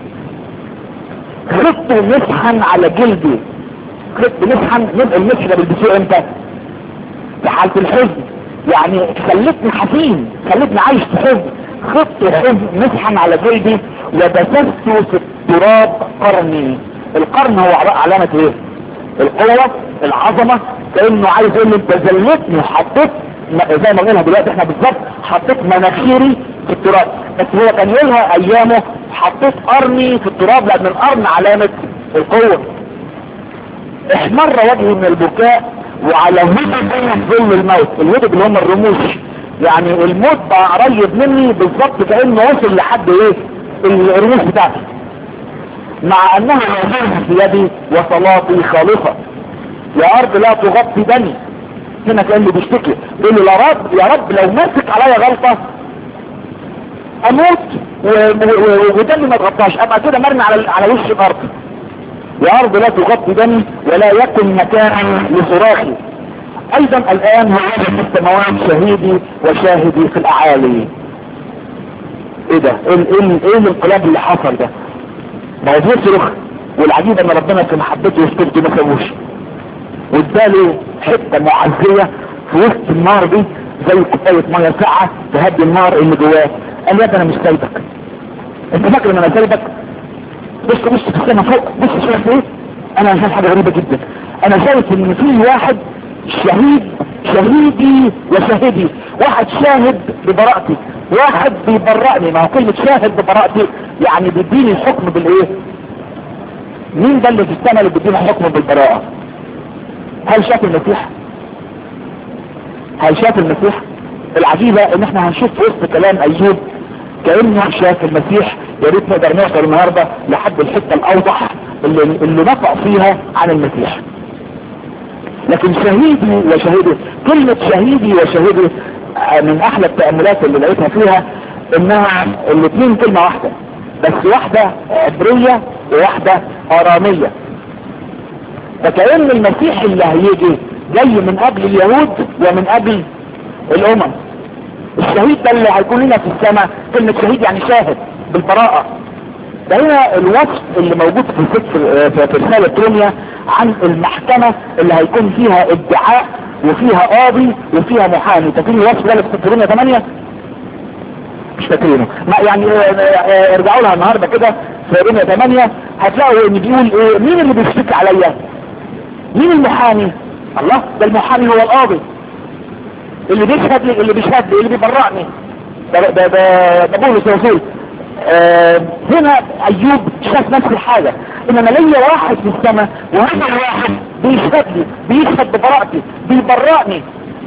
خدت مسحا على جلدي خدت مسحا يبقى المسح ده بيلبسوه امتى في حالة الحزن يعني خلتني حزين خلتني عايش في حزن خدت حزن مسحا على جلدي وبسست في التراب قرني القرن هو علامة ايه القوة العظمة كأنه عايز يقول لي انت زلتني وحطيت زي ما قلنا دلوقتي احنا بالظبط حطيت مناخيري في التراب بس هو كان يقولها ايامه حطيت قرني في التراب لان القرن علامة القوة احمر وجهي من البكاء وعلى هدب ظل الموت الهدب اللي هم الرموش يعني الموت بقى قريب مني بالظبط كأنه وصل لحد ايه الرموش بتاعتي مع انها موجودة في يدي وصلاتي خالصة يا ارض لا تغطي دمي هنا كأنه بيشتكي يقول له يا رب يا رب لو مسك عليا غلطة اموت ودمي ما تغطاش ابقى كده مرمي على على وش الارض يا ارض لا تغطي دمي ولا يكن مكانا لصراخي ايضا الان هو في السماوات شهيدي وشاهدي في الاعالي ايه ده ايه ايه ايه الانقلاب اللي حصل ده ما هو بيصرخ والعجيب ان ربنا في محبته وسكبته ما سابوش واداله حته معزيه في وسط النار دي زي كوبايه ميه ساقعه تهدي النار اللي جواه قال يا انا مش سايبك انت فاكر ان انا سايبك بص بص في السما فوق بص شايف ايه انا شايف حاجه غريبه جدا انا شايف ان في واحد شهيد شهيدي وشاهدي واحد شاهد ببراءتي واحد بيبرأني ما هو كلمة شاهد ببراءتي يعني بيديني الحكم بالايه مين ده اللي في السماء اللي بيديني الحكم بالبراءة هل شاف المسيح هل شاف المسيح العجيبة ان احنا هنشوف في وسط كلام ايوب كأنه شاف المسيح يا ريت نقدر نوصل النهاردة لحد الحتة الاوضح اللي, اللي نطق فيها عن المسيح لكن شهيدي وشهيدي كلمة شهيدي وشهيدي من احلى التأملات اللي لقيتها فيها انها الاثنين كلمة واحدة بس واحدة عبرية وواحدة ارامية فكأن المسيح اللي هيجي جاي من قبل اليهود ومن قبل الامم الشهيد ده اللي هيكون لنا في السماء كلمة شهيد يعني شاهد بالبراءة ده هنا الوصف اللي موجود في سفر في رسالة روميا عن المحكمة اللي هيكون فيها ادعاء وفيها قاضي وفيها محامي فاكرين الوصف ده اللي في روميا 8 مش فاكرينه ما يعني ارجعوا لها النهارده كده في روميا 8 هتلاقوا ان بيقول ايه مين اللي بيشتكي عليا مين المحامي الله ده المحامي هو القاضي اللي بيشهد لي اللي بيشهد لي اللي بيبرعني ده ده ده, ده بولس رسول آه هنا ايوب شاف نفس الحاجة ان انا ليا واحد في السماء وهذا الواحد بيشهد لي بيشهد ببراءتي بيبرأني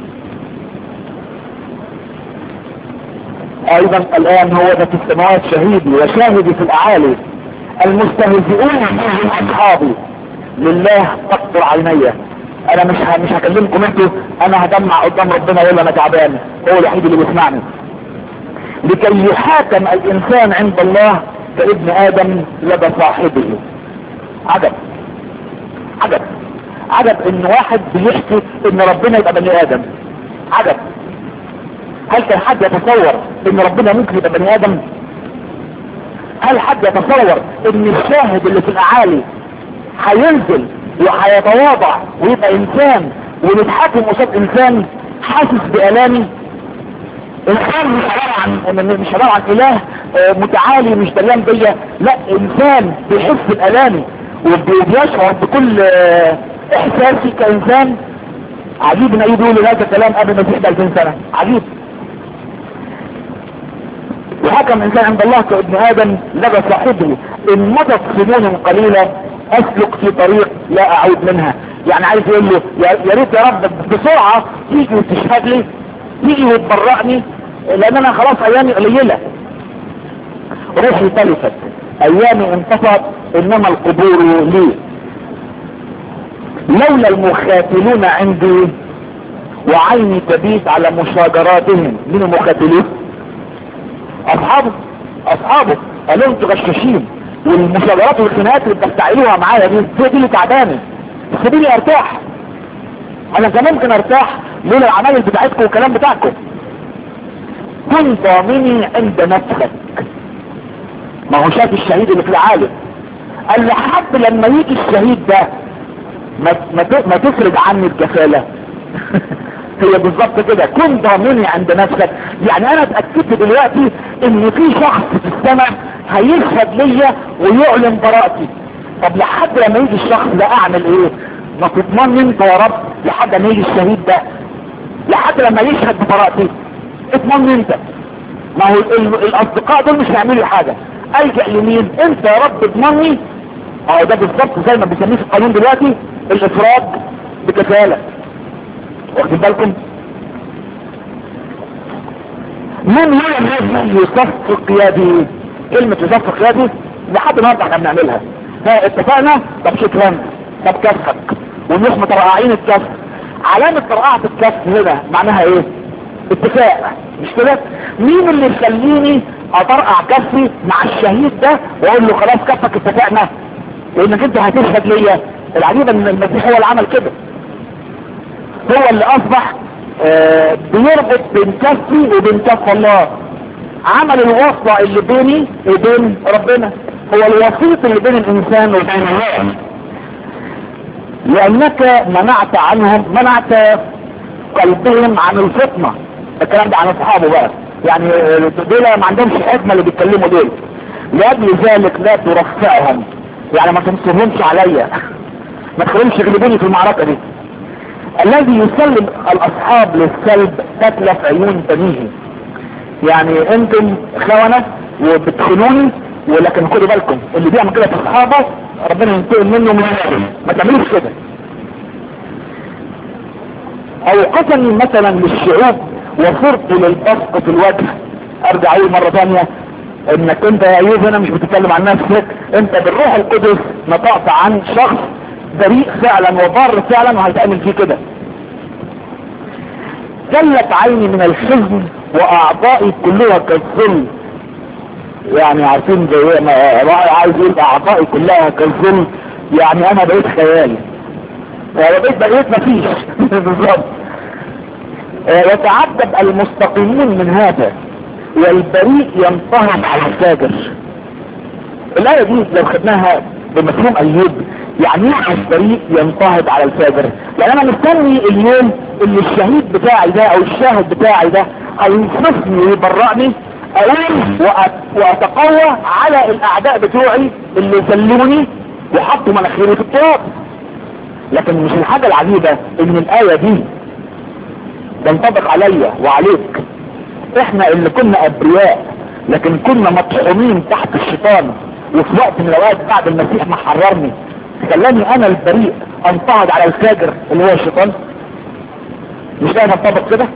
ايضا الان هو ده في السماوات شهيدي وشاهدي في الاعالي المستهزئون منهم اصحابي لله تقطر عيني انا مش ه... مش هكلمكم انتوا انا هدمع قدام ربنا يقول انا تعبان هو الوحيد اللي بيسمعني لكي يحاكم الانسان عند الله كابن ادم لدى صاحبه عجب عجب عجب ان واحد بيحكي ان ربنا يبقى بني ادم عجب هل كان حد يتصور ان ربنا ممكن يبقى بني ادم هل حد يتصور ان الشاهد اللي في الاعالي هينزل وهيتواضع ويبقى انسان ونتحاكم قصاد انسان حاسس بآلامي انسان مش عبارة عن مش عبارة عن اله متعالي مش دلان بيا لا انسان بيحس بآلامي وبيشعر بكل احساسي كانسان عجيب ان ايد يقول هذا الكلام قبل ما تحدى 2000 سنة عجيب وحكم انسان عند الله كابن ادم لدى صاحبه ان مضت سنون قليلة اسلك في طريق لا اعود منها يعني عايز يقول له يا ريت يا رب بسرعة تيجي وتشهد لي تيجي وتبرأني لان انا خلاص ايامي قليلة روحي تلفت ايامي انتصت انما القبور لي لولا المخاتلون عندي وعيني تبيت على مشاجراتهم من المخاتلين اصحابه اصحابه قالوا انتوا غشاشين والمشاجرات والخناقات اللي بتستعيلوها معايا دي هي دي اللي تعباني سيبيني ارتاح انا كان ممكن ارتاح لولا العمايل بتاعتكم والكلام بتاعكم كن ضامني عند نفسك ما هو شاف الشهيد اللي في العالم قال لحد لما يجي الشهيد ده ما ما ما تفرج عني الكفالة هي بالظبط كده كن ضامني عند نفسك يعني انا اتأكدت دلوقتي ان في شخص في السماء هيشهد ليا ويعلن براءتي طب لحد لما يجي الشخص ده اعمل ايه ما تضمن انت يا رب لحد ما يجي الشهيد ده لحد لما يشهد ببراءتي اضمن انت ما هو الاصدقاء دول مش هيعملوا حاجة الجأ لمين انت يا رب اضمني اهو ده بالظبط زي ما بيسميه في القانون دلوقتي الافراد بكفالة واخدين بالكم من هو الذي يصفق يدي كلمة يصفق يدي لحد النهارده احنا بنعملها ها اتفقنا طب شكرا طب كفك ونروح مترقعين الكف علامة ترقعة الكف هنا معناها ايه اتفاق مش كده مين اللي يخليني اطرقع كفي مع الشهيد ده واقول له خلاص كفك اتفقنا لانك انت هتشهد ليا العجيب ان المسيح هو اللي عمل كده هو اللي اصبح آه بيربط بين كفي وبين كف الله عمل الوصلة اللي بيني وبين ربنا هو الوسيط اللي بين الانسان وبين الله لانك منعت عنهم منعت قلبهم عن الفطنة الكلام ده عن اصحابه بقى يعني دول ما عندهمش حكمة اللي بيتكلموا دول لاجل ذلك لا ترفعهم يعني ما تنصرهمش عليا ما تخليهمش يغلبوني في المعركة دي الذي يسلم الاصحاب للسلب تتلف عيون بنيه يعني انتم خونة وبتخنوني ولكن خدوا بالكم اللي بيعمل كده في اصحابه ربنا ينتقم منه من النار ما تعملوش كده اوقفني مثلا للشعوب وصرت للبصق في الوجه ارجع اقول مرة ثانية انك انت يا ايوب هنا مش بتتكلم عن نفسك انت بالروح القدس نطقت عن شخص بريء فعلا وضار فعلا وهيتعمل فيه كده جلت عيني من الحزن واعضائي كلها كالظل يعني عارفين زي ما عايز يقول اعضائي كلها كالظل يعني انا بقيت خيالي يعني بقيت بقيت مفيش بالظبط يتعذب المستقيمون من هذا والبريء ينطهر على الفاجر الآية دي لو خدناها بمفهوم أيوب يعني ايه البريء ينطهد على الفاجر يعني انا مستني اليوم اللي الشهيد بتاعي ده او الشاهد بتاعي ده هينصفني ويبرأني اقوم واتقوى على الاعداء بتوعي اللي يسلموني وحطوا مناخيري في التراب لكن مش الحاجة العجيبة ان الاية دي تنطبق عليا وعليك احنا اللي كنا ابرياء لكن كنا مطحونين تحت الشيطان وفي وقت من الاوقات بعد المسيح ما حررني خلاني انا البريء انتهض على الفاجر اللي هو الشيطان مش ده نطبق كده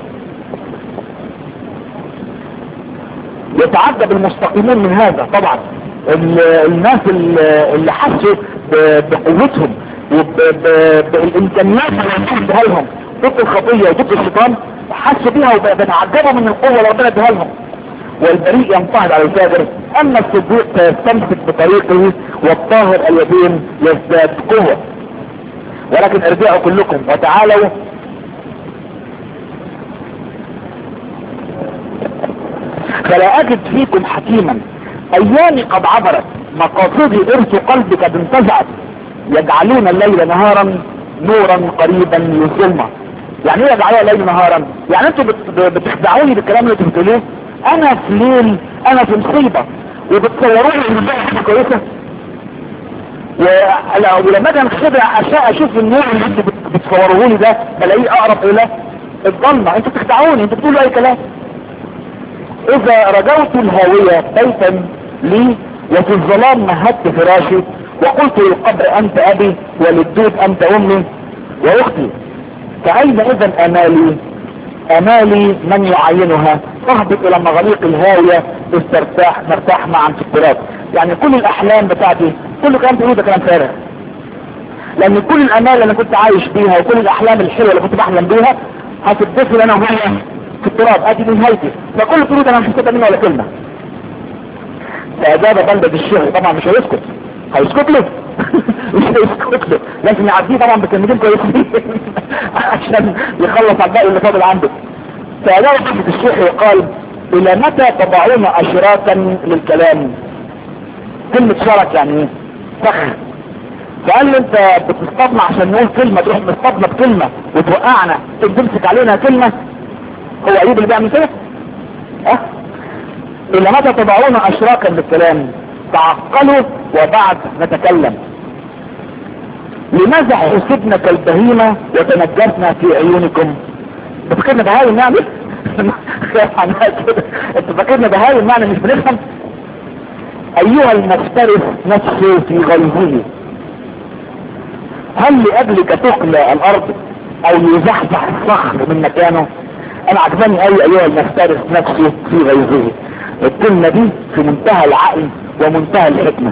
يتعجب المستقيمون من هذا طبعا الناس اللي حسوا بقوتهم وبالامكانيات اللي اديها لهم ضد الخطيه وضد الشيطان حسوا بيها وبتعجبوا من القوه اللي ربنا اديها لهم والبريء ينطهد على الفاجر اما الصديق فيستمسك بطريقه والطاهر اليدين يزداد قوة ولكن ارجعوا كلكم وتعالوا فلا اجد فيكم حكيما ايامي قد عبرت مقاصدي ارث قلبي قد انتزعت يجعلون الليل نهارا نورا قريبا للظلمة يعني ايه يجعلون الليل نهارا يعني انتوا بتخدعوني بالكلام اللي انتوا بتقولوه انا في ليل انا في مصيبة وبتصوروني ان ده حاجة كويسة ولما اجي انخدع اشاء اشوف النور اللي انتوا بتصوروه لي ده بلاقيه اقرب الى الضلمة انتوا بتخدعوني انتوا بتقولوا اي كلام اذا رجوت الهاوية بيتا لي وفي الظلام مهدت فراشي وقلت للقبر انت ابي وللدود انت امي واختي فاين اذا امالي امالي من يعينها تهبط الى مغاليق الهاوية تسترتاح نرتاح معا في التراب يعني كل الاحلام بتاعتي كل كلام تقوله ده كلام فارغ لان كل الامال اللي كنت عايش بيها وكل الاحلام الحلوة اللي كنت بحلم بيها هتدفل انا وهي في التراب ادي دي نهايتي فكل تقوله ده انا مش هستفاد منه ولا كلمة فاجاب بلدة الشيخ طبعا مش هيسكت هيسكت له مش هيسكت له لازم يعديه طبعا بكلمتين كويسين عشان يخلص على الباقي اللي فاضل عنده فأجاب بلدة الشيخ وقال الى متى تضعون اشراكا للكلام كلمة شرك يعني ايه فخ فقال له انت بتصطدنا عشان نقول كلمة تروح مصطدنا بكلمة وتوقعنا تمسك علينا كلمة هو ايوب اللي بيعمل كده اه الى متى تضعون اشراكا بالكلام تعقلوا وبعد نتكلم لماذا حسبنا كالبهيمة وتنجرنا في عيونكم انت فاكرنا بهايم يعني انت فاكرنا بهايم يعني مش بنفهم ايها المفترس نفسه في غيظه هل لأجلك تقلى الارض او يزحزح الصخر من مكانه انا عجباني قوي ايها المفترس نفسه في غيظه الكلمة دي في منتهى العقل ومنتهى الحكمة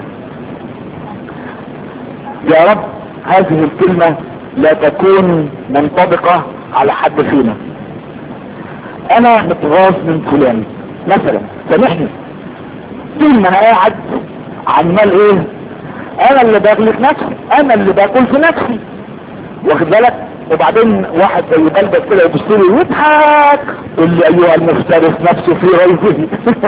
يا رب هذه الكلمة لا تكون منطبقة على حد فينا انا متغاظ من فلان مثلا سامحني طول ما انا قاعد عمال ايه انا اللي باغلق نفسي انا اللي باكل في نفسي واخد بالك وبعدين واحد زي بلدك كده يبص لي ويضحك يقول لي ايها المفترس نفسه في غيظه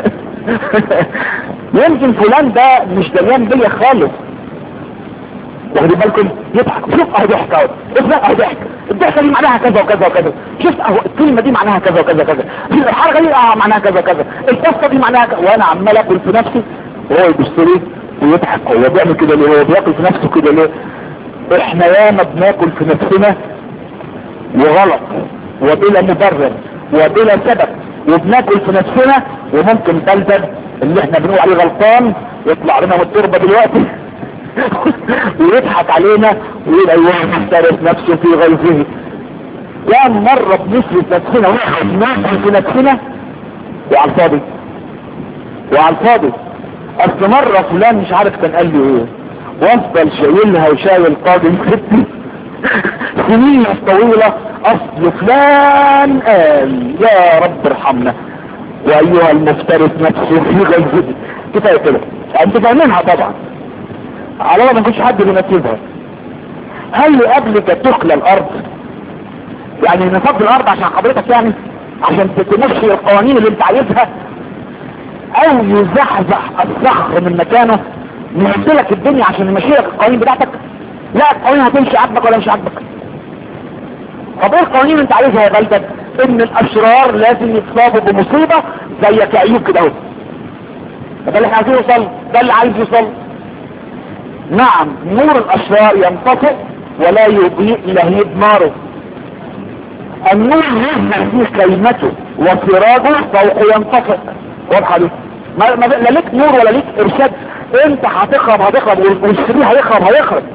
يمكن فلان ده مش دليان بيا خالص واخدين بالكم يضحك شوف اهو ضحك اهو اسمع اهو ضحك الضحكه دي معناها كذا وكذا وكذا شوف اهو الكلمه دي معناها كذا وكذا وكذا الحركه دي اه معناها كذا وكذا القصه دي معناها كذا وانا عمال اكل في نفسي وهو يبص لي ويضحك هو بيعمل كده ليه هو بياكل في نفسه كده ليه احنا ياما بناكل في نفسنا وغلط وبلا مبرر وبلا سبب وبناكل في نفسنا وممكن بلدد اللي احنا بنقول عليه غلطان يطلع لنا من التربه دلوقتي ويضحك علينا ويقول ايوه محترف نفسه في غيظه يا مرة بنسلت نفسنا ونحن ناكل في نفسنا وعلى الفاضي وعلى الفاضي اصل مرة فلان مش عارف كان قال لي ايه وافضل شايلها وشايل قادم ستي سنين طويلة اصل فلان قال يا رب ارحمنا وايها المفترس نفسه في غيظه كفاية كده انت فاهمينها طبعا على الله ما كنتش حد بينفذها هل لقبلك تخلى الارض يعني نفض الارض عشان حضرتك يعني عشان تمشي القوانين اللي انت عايزها او يزحزح الصخر من مكانه نهدلك الدنيا عشان يمشي لك القوانين بتاعتك لا القوانين هتمشي عاجبك ولا مش عاجبك طب ايه القوانين اللي انت عايزها يا بلدك ان الاشرار لازم يتصابوا بمصيبة زيك يا ايوب كده اهو ده اللي احنا عايزين يوصل ده اللي عايز يوصل نعم نور الاشرار ينطفئ ولا يضيء لهيب ناره النور يظهر في كلمته وسراجه فوق ينطفئ واضحه دي ما ما لا ليك نور ولا ليك ارشاد انت هتخرب هتخرب والسرير هيخرب هيخرب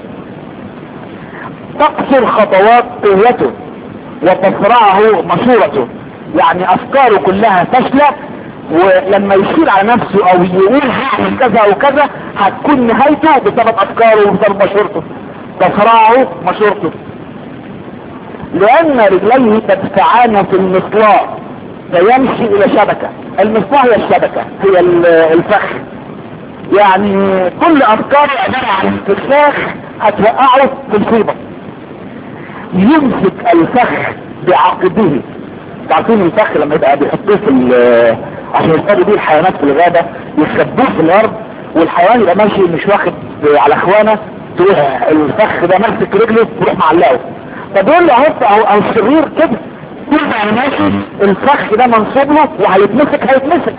تقصر خطوات قوته وتسرعه مشورته يعني افكاره كلها فاشله ولما يشير على نفسه او يقول هعمل كذا او كذا هتكون نهايته بسبب افكاره وبسبب مشورته تسرعه مشورته لان رجليه تدفعان في المصلاة فيمشي الى شبكة المصلاة هي الشبكة هي الفخ يعني كل افكاره عبارة عن استفاخ هتوقعه في مصيبة يمسك الفخ بعقبه تعرفين الفخ لما يبقى بيحطوه في عشان يصطادوا بيه الحيوانات في الغابة يخبوه في الارض والحيوان يبقى ماشي مش واخد على اخوانه تروح الفخ ده ماسك رجله تروح معلقه فبيقول له اهو او او الشرير كده طول ما انا ماشي الفخ ده منصوب له وهيتمسك هيتمسك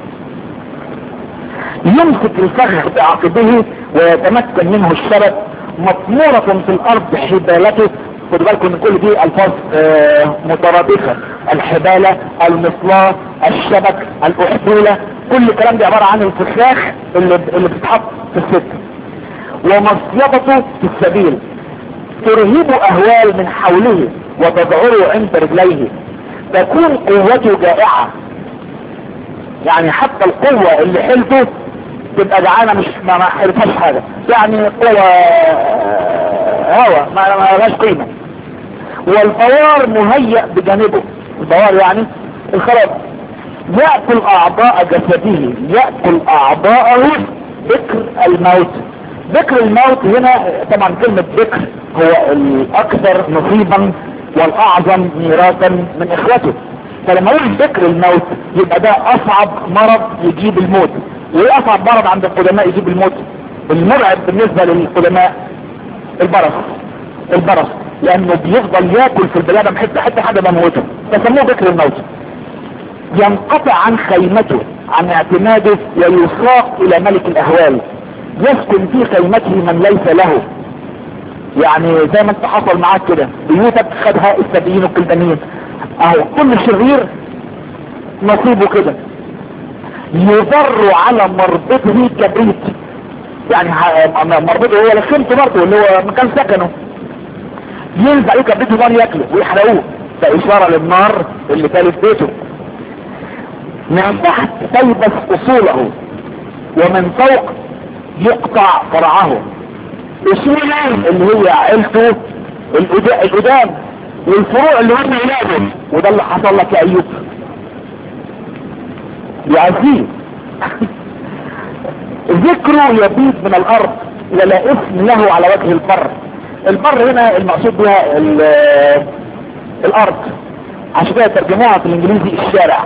يمسك الفخ بعقبه ويتمكن منه الشبك مطمورة في الارض حبالته خدوا بالكم ان كل دي الفاظ آه مترادفة الحبالة المصلاة الشبك الاحبولة كل الكلام ده عبارة عن الفخاخ اللي, اللي بتتحط في السكة ومصيبته في السبيل ترهب اهوال من حوله وتذعره عند رجليه تكون قوته جائعة يعني حتى القوة اللي حلته تبقى جعانة مش ما حلتهاش حاجة يعني قوة هوا ما ما لهاش قيمة والبوار مهيأ بجانبه البوار يعني الخلاص يأكل اعضاء جسده يأكل اعضاءه ذكر الموت ذكر الموت هنا طبعا كلمة ذكر هو الاكثر نصيبا والاعظم ميراثا من اخوته فلما يقول ذكر الموت يبقى ده اصعب مرض يجيب الموت وايه اصعب مرض عند القدماء يجيب الموت المرعب بالنسبة للقدماء البرص البرص لانه بيفضل ياكل في البني ادم حته حته حاجه بموته فسموه ذكر الموت ينقطع عن خيمته عن اعتماده ويساق الى ملك الاهوال يسكن في خيمته من ليس له يعني زي ما انت حصل معاك كده بيوتك خدها السبيين والكلدانيين اهو كل شرير نصيبه كده يضر على مربطه كبريت يعني مربطه هو لخمته برضه اللي هو مكان سكنه ينزع عليه كبريت نار ياكله ويحرقوه ده اشاره للنار اللي كانت بيته من تحت تلبس اصوله ومن فوق يقطع فرعه اصوله اللي هي عيلته القدام والفروع اللي هم ولاده وده اللي حصل لك يا ايوب يعزيه ذكره يبيد من الارض ولا اسم له على وجه البر البر هنا المقصود بها الارض عشان كده ترجموها في الانجليزي الشارع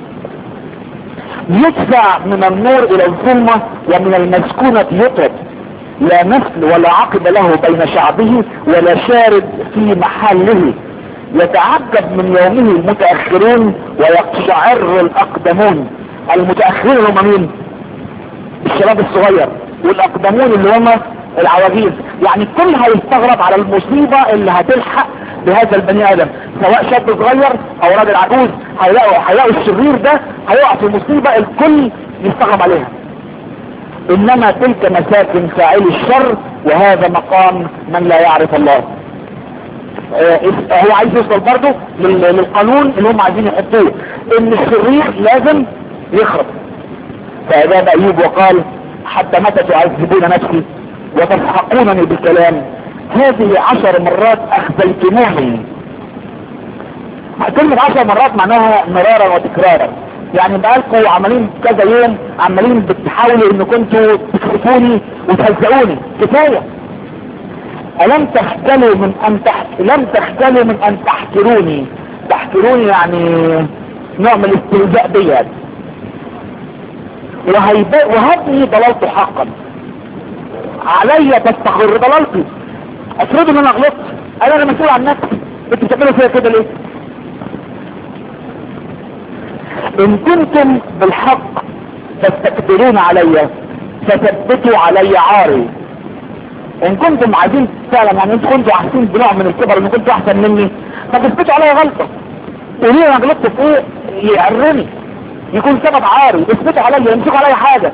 يدفع من النور الى الظلمة ومن المسكونة يطرد لا نسل ولا عقب له بين شعبه ولا شارد في محله يتعجب من يومه المتأخرون ويقشعر الأقدمون المتأخرين هم مين الشباب الصغير والأقدمون اللي هم العواجيز يعني الكل هيستغرب على المصيبة اللي هتلحق بهذا البني ادم سواء شاب صغير او راجل عجوز هيلاقوا هيلاقوا الشرير ده هيقع في مصيبة الكل يستغرب عليها انما تلك مساكن فاعل الشر وهذا مقام من لا يعرف الله آه هو عايز يوصل برضه للقانون اللي هم عايزين يحطوه ان الشرير لازم يخرب فاجاب ايوب وقال حتى متى تعذبون نفسي وتسحقونني بالكلام هذه عشر مرات اخذلتموني كلمة عشر مرات معناها مرارا وتكرارا يعني بقالكوا عمالين كذا يوم عمالين بتحاولوا ان كنتوا تكسفوني وتهزقوني كفاية ألم تختلوا من أن تحت... لم تختلوا من أن تحكروني تحكروني يعني نوع من الاستهزاء بيا وهيب... وهذه ضللت حقا علي تستقر ضلالتي افرضوا ان انا غلطت انا انا مسؤول عن نفسي انتوا بتعملوا فيا كده ليه ان كنتم بالحق تستكبرون علي فثبتوا علي عاري ان كنتم عايزين فعلا يعني انتوا كنتوا حاسين بنوع من الكبر ان كنتوا احسن مني فتثبتوا علي غلطه قولوا انا غلطت في ايه يعرني يكون سبب عاري اثبتوا علي يمسكوا علي حاجه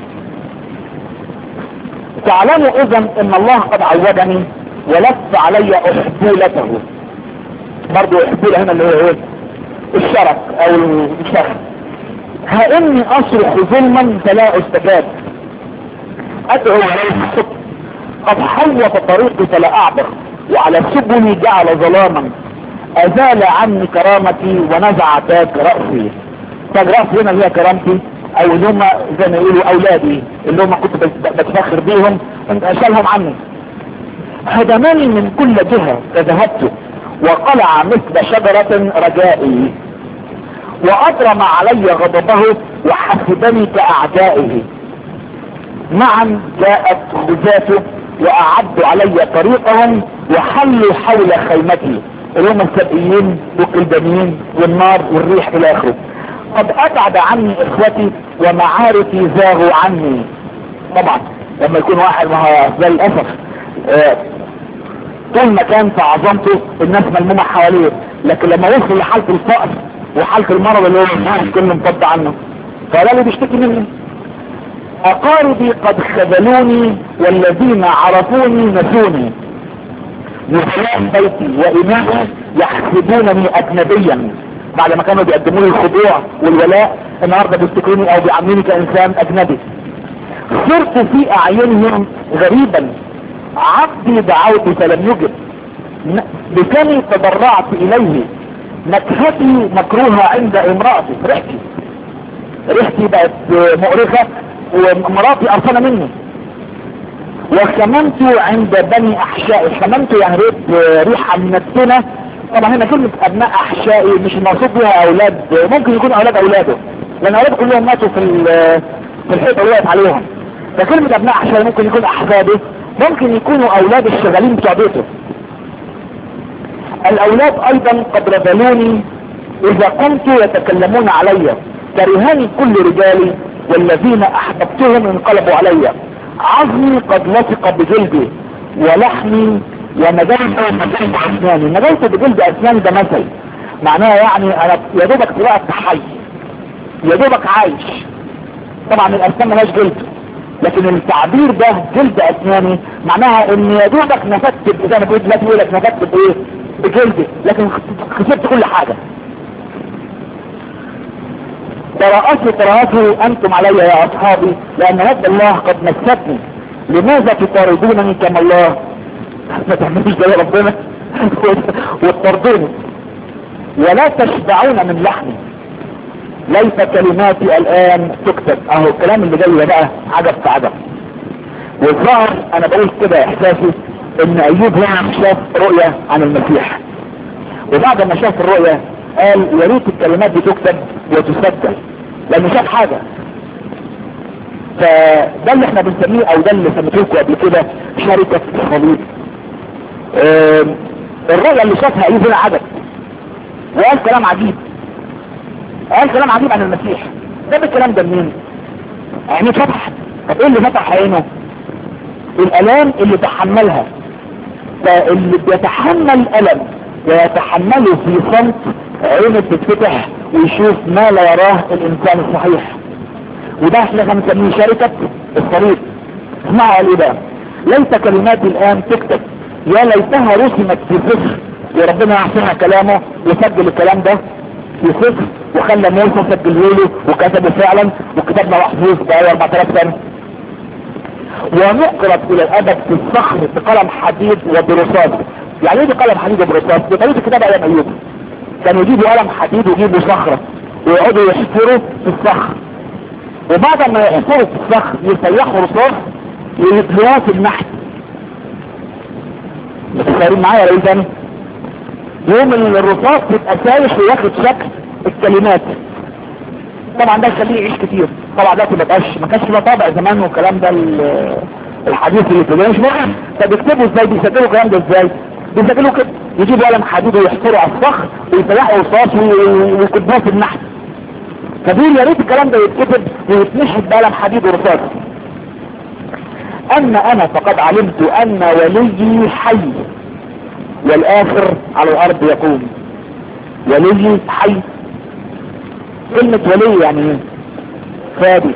تعلموا اذا ان الله قد عودني ولف علي احبولته برضو احبولة هنا اللي هو ايه الشرف او الشرف ها اني اصرخ ظلما فلا استجاب ادعو عليه الصبح قد حوط طريقي فلا اعبر وعلى سبلي جعل ظلاما ازال عني كرامتي ونزع تاج رأسي تاج رأسي هنا اللي هي كرامتي او اللي هم زي ما يقولوا اولادي اللي هم كنت بتفخر بيهم شالهم عني هدمني من كل جهة فذهبت وقلع مثل شجرة رجائي واضرم علي غضبه وحسبني كاعدائه معا جاءت غزاته واعدوا علي طريقهم وحلوا حول خيمتي اللي هم السبئيين والكلدانيين والنار والريح الى اخره قد ابعد عني اخوتي ومعارفي زاغوا عني طبعا لما يكون واحد ما هو زي الاسف آه، طول ما كان في عظمته الناس ملمومة حواليه لكن لما وصل لحالة الفقر وحالة المرض اللي هو الناس كله مفض عنه فده اللي بيشتكي مني اقاربي قد خذلوني والذين عرفوني نسوني نساء بيتي وإمامي يحسبونني أجنبيا بعد ما كانوا بيقدموا لي الخضوع والولاء النهارده بيفتكروني أو بيعاملوني كإنسان أجنبي صرت في أعينهم غريبا عبدي دعوت فلم يجب ن- بكني تضرعت إليه نكهتي مكروهة عند امرأتي ريحتي ريحتي بقت مقرفة ومراتي قرفانة مني وشممت عند بني احشائي شممت يعني ريت ريحة منتنة طبعا هنا كلمة ابناء احشائي مش المقصود بها اولاد ممكن يكون اولاد اولاده لان اولاده كلهم ماتوا في ال- في الحيطة اللي وقعت عليهم فكلمة ابناء احشائي ممكن يكون احفاده ممكن يكونوا اولاد الشغالين بتوع بيته الاولاد ايضا قد رذلوني اذا قمت يتكلمون علي كرهاني كل رجالي والذين احببتهم انقلبوا علي عظمي قد لصق بجلدي ولحمي ونجيت نجيت اسناني نجيت بجلد اسناني ده مثل معناها يعني انا يا دوبك طلعت حي يا دوبك عايش طبعا الاسنان ملهاش جلد لكن التعبير ده جلد اسناني معناها ان يا دوبك نفدت ب- زي ما بقول دلوقتي يقول لك نفدت بايه بجلدي لكن خسرت كل حاجه تراءتوا تراءتوا انتم علي يا اصحابي لان يد الله قد مستني لماذا تطاردونني كما الله ما تعملوش زي ربنا وتطردوني ولا تشبعون من لحمي ليس كلماتي الان تكتب اهو الكلام اللي جاي ده بقى عجب في عجب والظاهر انا بقول كده احساسي ان ايوب هنا شاف رؤية عن المسيح وبعد ما شاف الرؤية قال يا ريت الكلمات دي تكتب وتسجل لانه شاف حاجة فده اللي احنا بنسميه او ده اللي سميته لكم قبل كده شركة الصليب آم، الرؤية اللي شافها ايوب هنا عجب وقال كلام عجيب قال كلام عجيب عن المسيح ده الكلام ده منين عينيه فتح طب ايه اللي فتح عينه الالام اللي تحملها فاللي بيتحمل الم ويتحمله في صمت عينه بتتفتح ويشوف ما لا يراه الانسان الصحيح وده احنا بنسميه شركة الصليب اسمعوا قال ايه بقى ليس كلماتي الان تكتب يا ليتها رسمت في صفر وربنا يحسنها كلامه وسجل الكلام ده في صفر وخلى موسى سجله له وكتبه فعلا وكتبنا محفوظ بقى 4000 سنه ونقرب الى الادب في الصخر بقلم حديد وبرصاص يعني ايه بقلم حديد وبرصاص دي طريقه الكتابه ايام ايوب كانوا يجيبوا قلم حديد ويجيبوا صخره ويقعدوا يحفروا في الصخر وبعد ما يحفروا في الصخر يسيحوا رصاص ويدلوها في النحت متخيلين معايا ولا ايه تاني يوم ان الرصاص يبقى سايح وياخد شكل الكلمات طبعا ده يخليه يعيش كتير طبعا ده ما بقاش ما كانش له طابع زمان والكلام ده ال- الحديث اللي في ده مش مهم فبيكتبوا ازاي بيسجلوا الكلام ده ازاي بيسجلوا كده يجيبوا قلم حديد ويحفروا على الصخر ويسيحوا رصاص وي- ويكتبوه في النحت فبيقول يا ريت الكلام ده يتكتب ويتنحت بقلم حديد ورصاص اما انا فقد علمت ان وليي حي والاخر على الارض يقوم ولي حي كلمة ولي يعني ايه فادي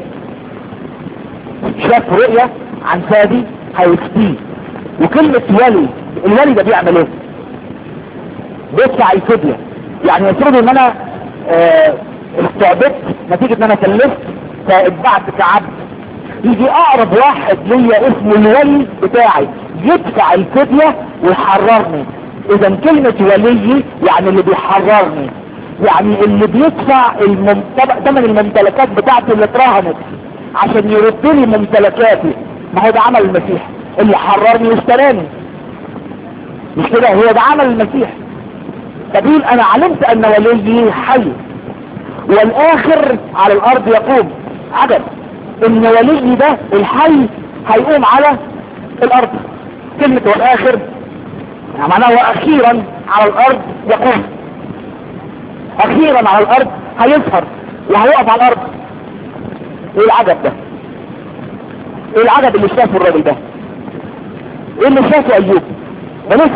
شاف رؤية عن فادي هيفتيه وكلمة ولي الولي ده بيعمل ايه بيدفع الفدية يعني يفرض ان انا آه، استعبدت نتيجة ان انا كلفت فاتبعت كعبد يجي اقرب واحد ليا اسمه الولي بتاعي يدفع الفدية ويحررني اذا كلمة ولي يعني اللي بيحررني يعني اللي بيدفع الممتلك ثمن الممتلكات بتاعتي اللي اترهنت عشان يرد لي ممتلكاتي ما هو ده عمل المسيح اللي حررني واشتراني مش كده هو ده عمل المسيح فبيقول انا علمت ان وليي حي والاخر على الارض يقوم عجب ان وليي ده الحي هيقوم على الارض كلمة والاخر يعني معناه واخيرا على الارض يقوم اخيرا على الارض هيظهر وهيقف على الارض ايه العجب ده ايه العجب اللي شافه الراجل ده ايه اللي شافه ايوب بلس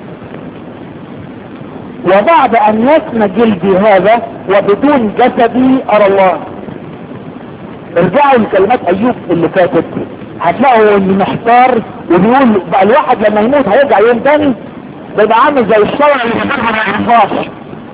وبعد ان يسمى جلدي هذا وبدون جسدي ارى الله ارجعوا لكلمات ايوب اللي فاتت هتلاقوا انه محتار وبيقول بقى الواحد لما يموت هيرجع يوم تاني بيبقى عامل زي الشوارع اللي فتحها ما يعرفهاش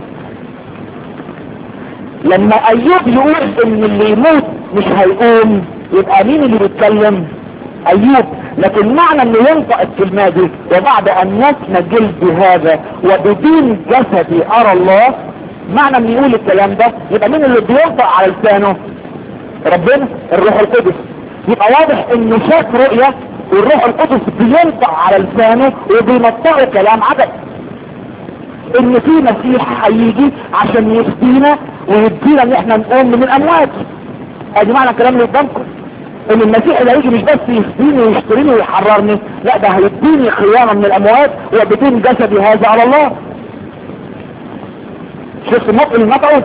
لما ايوب يقول ان اللي يموت مش هيقوم يبقى مين اللي بيتكلم ايوب لكن معنى انه ينطق الكلمة دي وبعد ان يسمى جلد هذا وبدون جسدي ارى الله معنى انه يقول الكلام ده يبقى مين اللي بينطق على لسانه ربنا الروح القدس يبقى واضح انه شاف رؤية والروح القدس بينطق على لسانه وبينطقه كلام عدد ان في مسيح هيجي عشان يفدينا ويدينا ان احنا نقوم من الاموات ادي معنى الكلام اللي قدامكم ان المسيح اللي هيجي مش بس يفديني ويشتريني ويحررني لا ده هيديني قيامة من الاموات وبدون جسدي هذا على الله شفت النطق اللي نطقه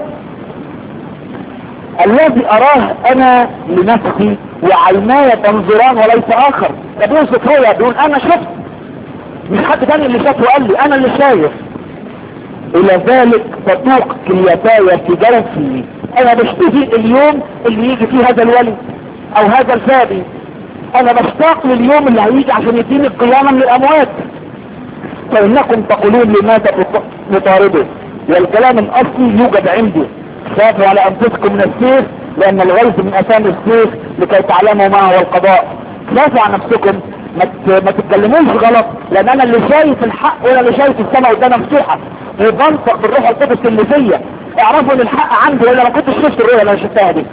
الذي اراه انا لنفسي وعيناي تنظران وليس اخر ده بيوصف رؤيا بيقول انا شفت مش حد تاني اللي شافه قال لي انا اللي شايف الى ذلك تطوق كليتاي في جوفي انا بشتهي اليوم اللي يجي فيه هذا الولي او هذا الفادي انا بشتاق لليوم اللي هيجي عشان يديني القيامة من الاموات فانكم تقولون لماذا تطاردوا والكلام الاصلي يوجد عندي خافوا على انفسكم من السيف لان الغيظ من اثام السيف لكي تعلموا ما هو القضاء خافوا على نفسكم ما ما تتكلموش غلط لان انا اللي شايف الحق وانا اللي شايف السماء قدامي مفتوحه وبنطق بالروح القدس اللي فيا اعرفوا ان الحق عندي ولا ما كنتش شفت الرؤيا اللي انا شفتها دي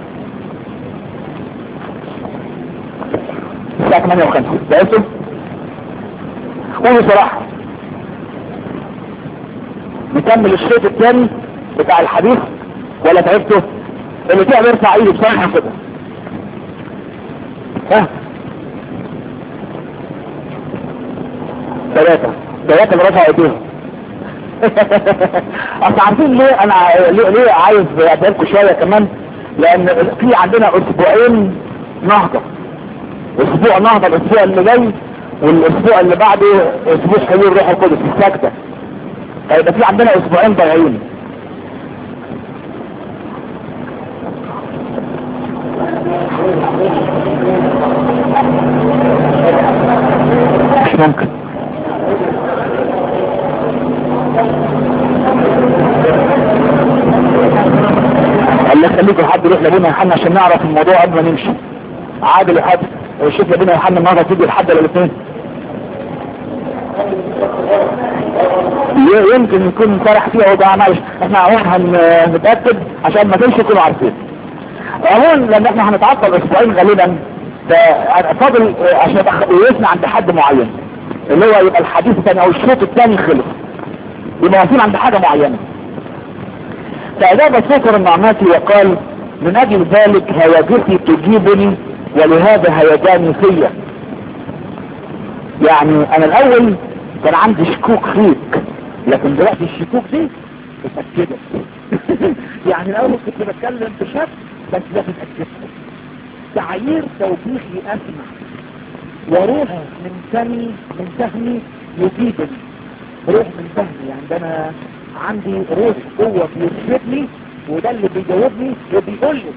الساعه 8 و5 لقيتوا قولوا صراحه نكمل الشوط الثاني بتاع الحديث ولا تعبتوا اللي تعب يرفع ايده بصراحه كده ها ثلاثة ثلاثة اللي رفعوا ايديهم اصل عارفين ليه انا ليه, ليه عايز اديلكم شوية كمان لان في عندنا اسبوعين نهضة اسبوع نهضة الاسبوع اللي جاي والاسبوع اللي بعده اسبوع حلول الروح القدس الساكتة هيبقى في عندنا اسبوعين ضايعين مش ممكن الله يخليكم حد يروح لابونا يوحنا عشان نعرف الموضوع قبل ما نمشي عادل وحد ويشوف لابونا يوحنا النهارده تيجي لحد ولا الاثنين يمكن يكون فرح فيها وضع معلش احنا عموما هنتأكد عشان ما تمشي كله عارفين عموما لان احنا هنتعطل اسبوعين غالبا فاضل عشان يسمع عند حد معين اللي هو يبقى الحديث الثاني او الشوط الثاني خلص يبقى واقفين عند حاجة معينة فأجاب سكر النعماتي وقال من أجل ذلك هيجتي تجيبني ولهذا هيجاني فيا يعني أنا الأول كان عندي شكوك فيك لكن دلوقتي الشكوك دي اتأكدت يعني الأول كنت بتكلم بشك بس ده اتأكدت تعيير توبيخي أسمع وروح من فمي من فهمي يجيبني روح من فهمي يعني ده انا عندي روح قوة بيرشدني وده اللي بيجاوبني وبيقول لي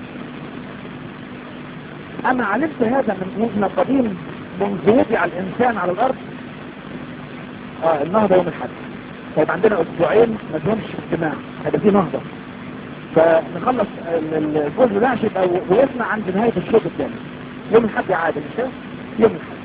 انا علمت هذا من من قديم منذ وضع الانسان على الارض اه النهضة يوم الحد طيب عندنا اسبوعين ما فيهمش اجتماع هيبقى في نهضة فنخلص الجزء ده عشان يبقى وقفنا عند نهاية الشوط الثاني يوم الحد عادل مش كده؟ يوم الحد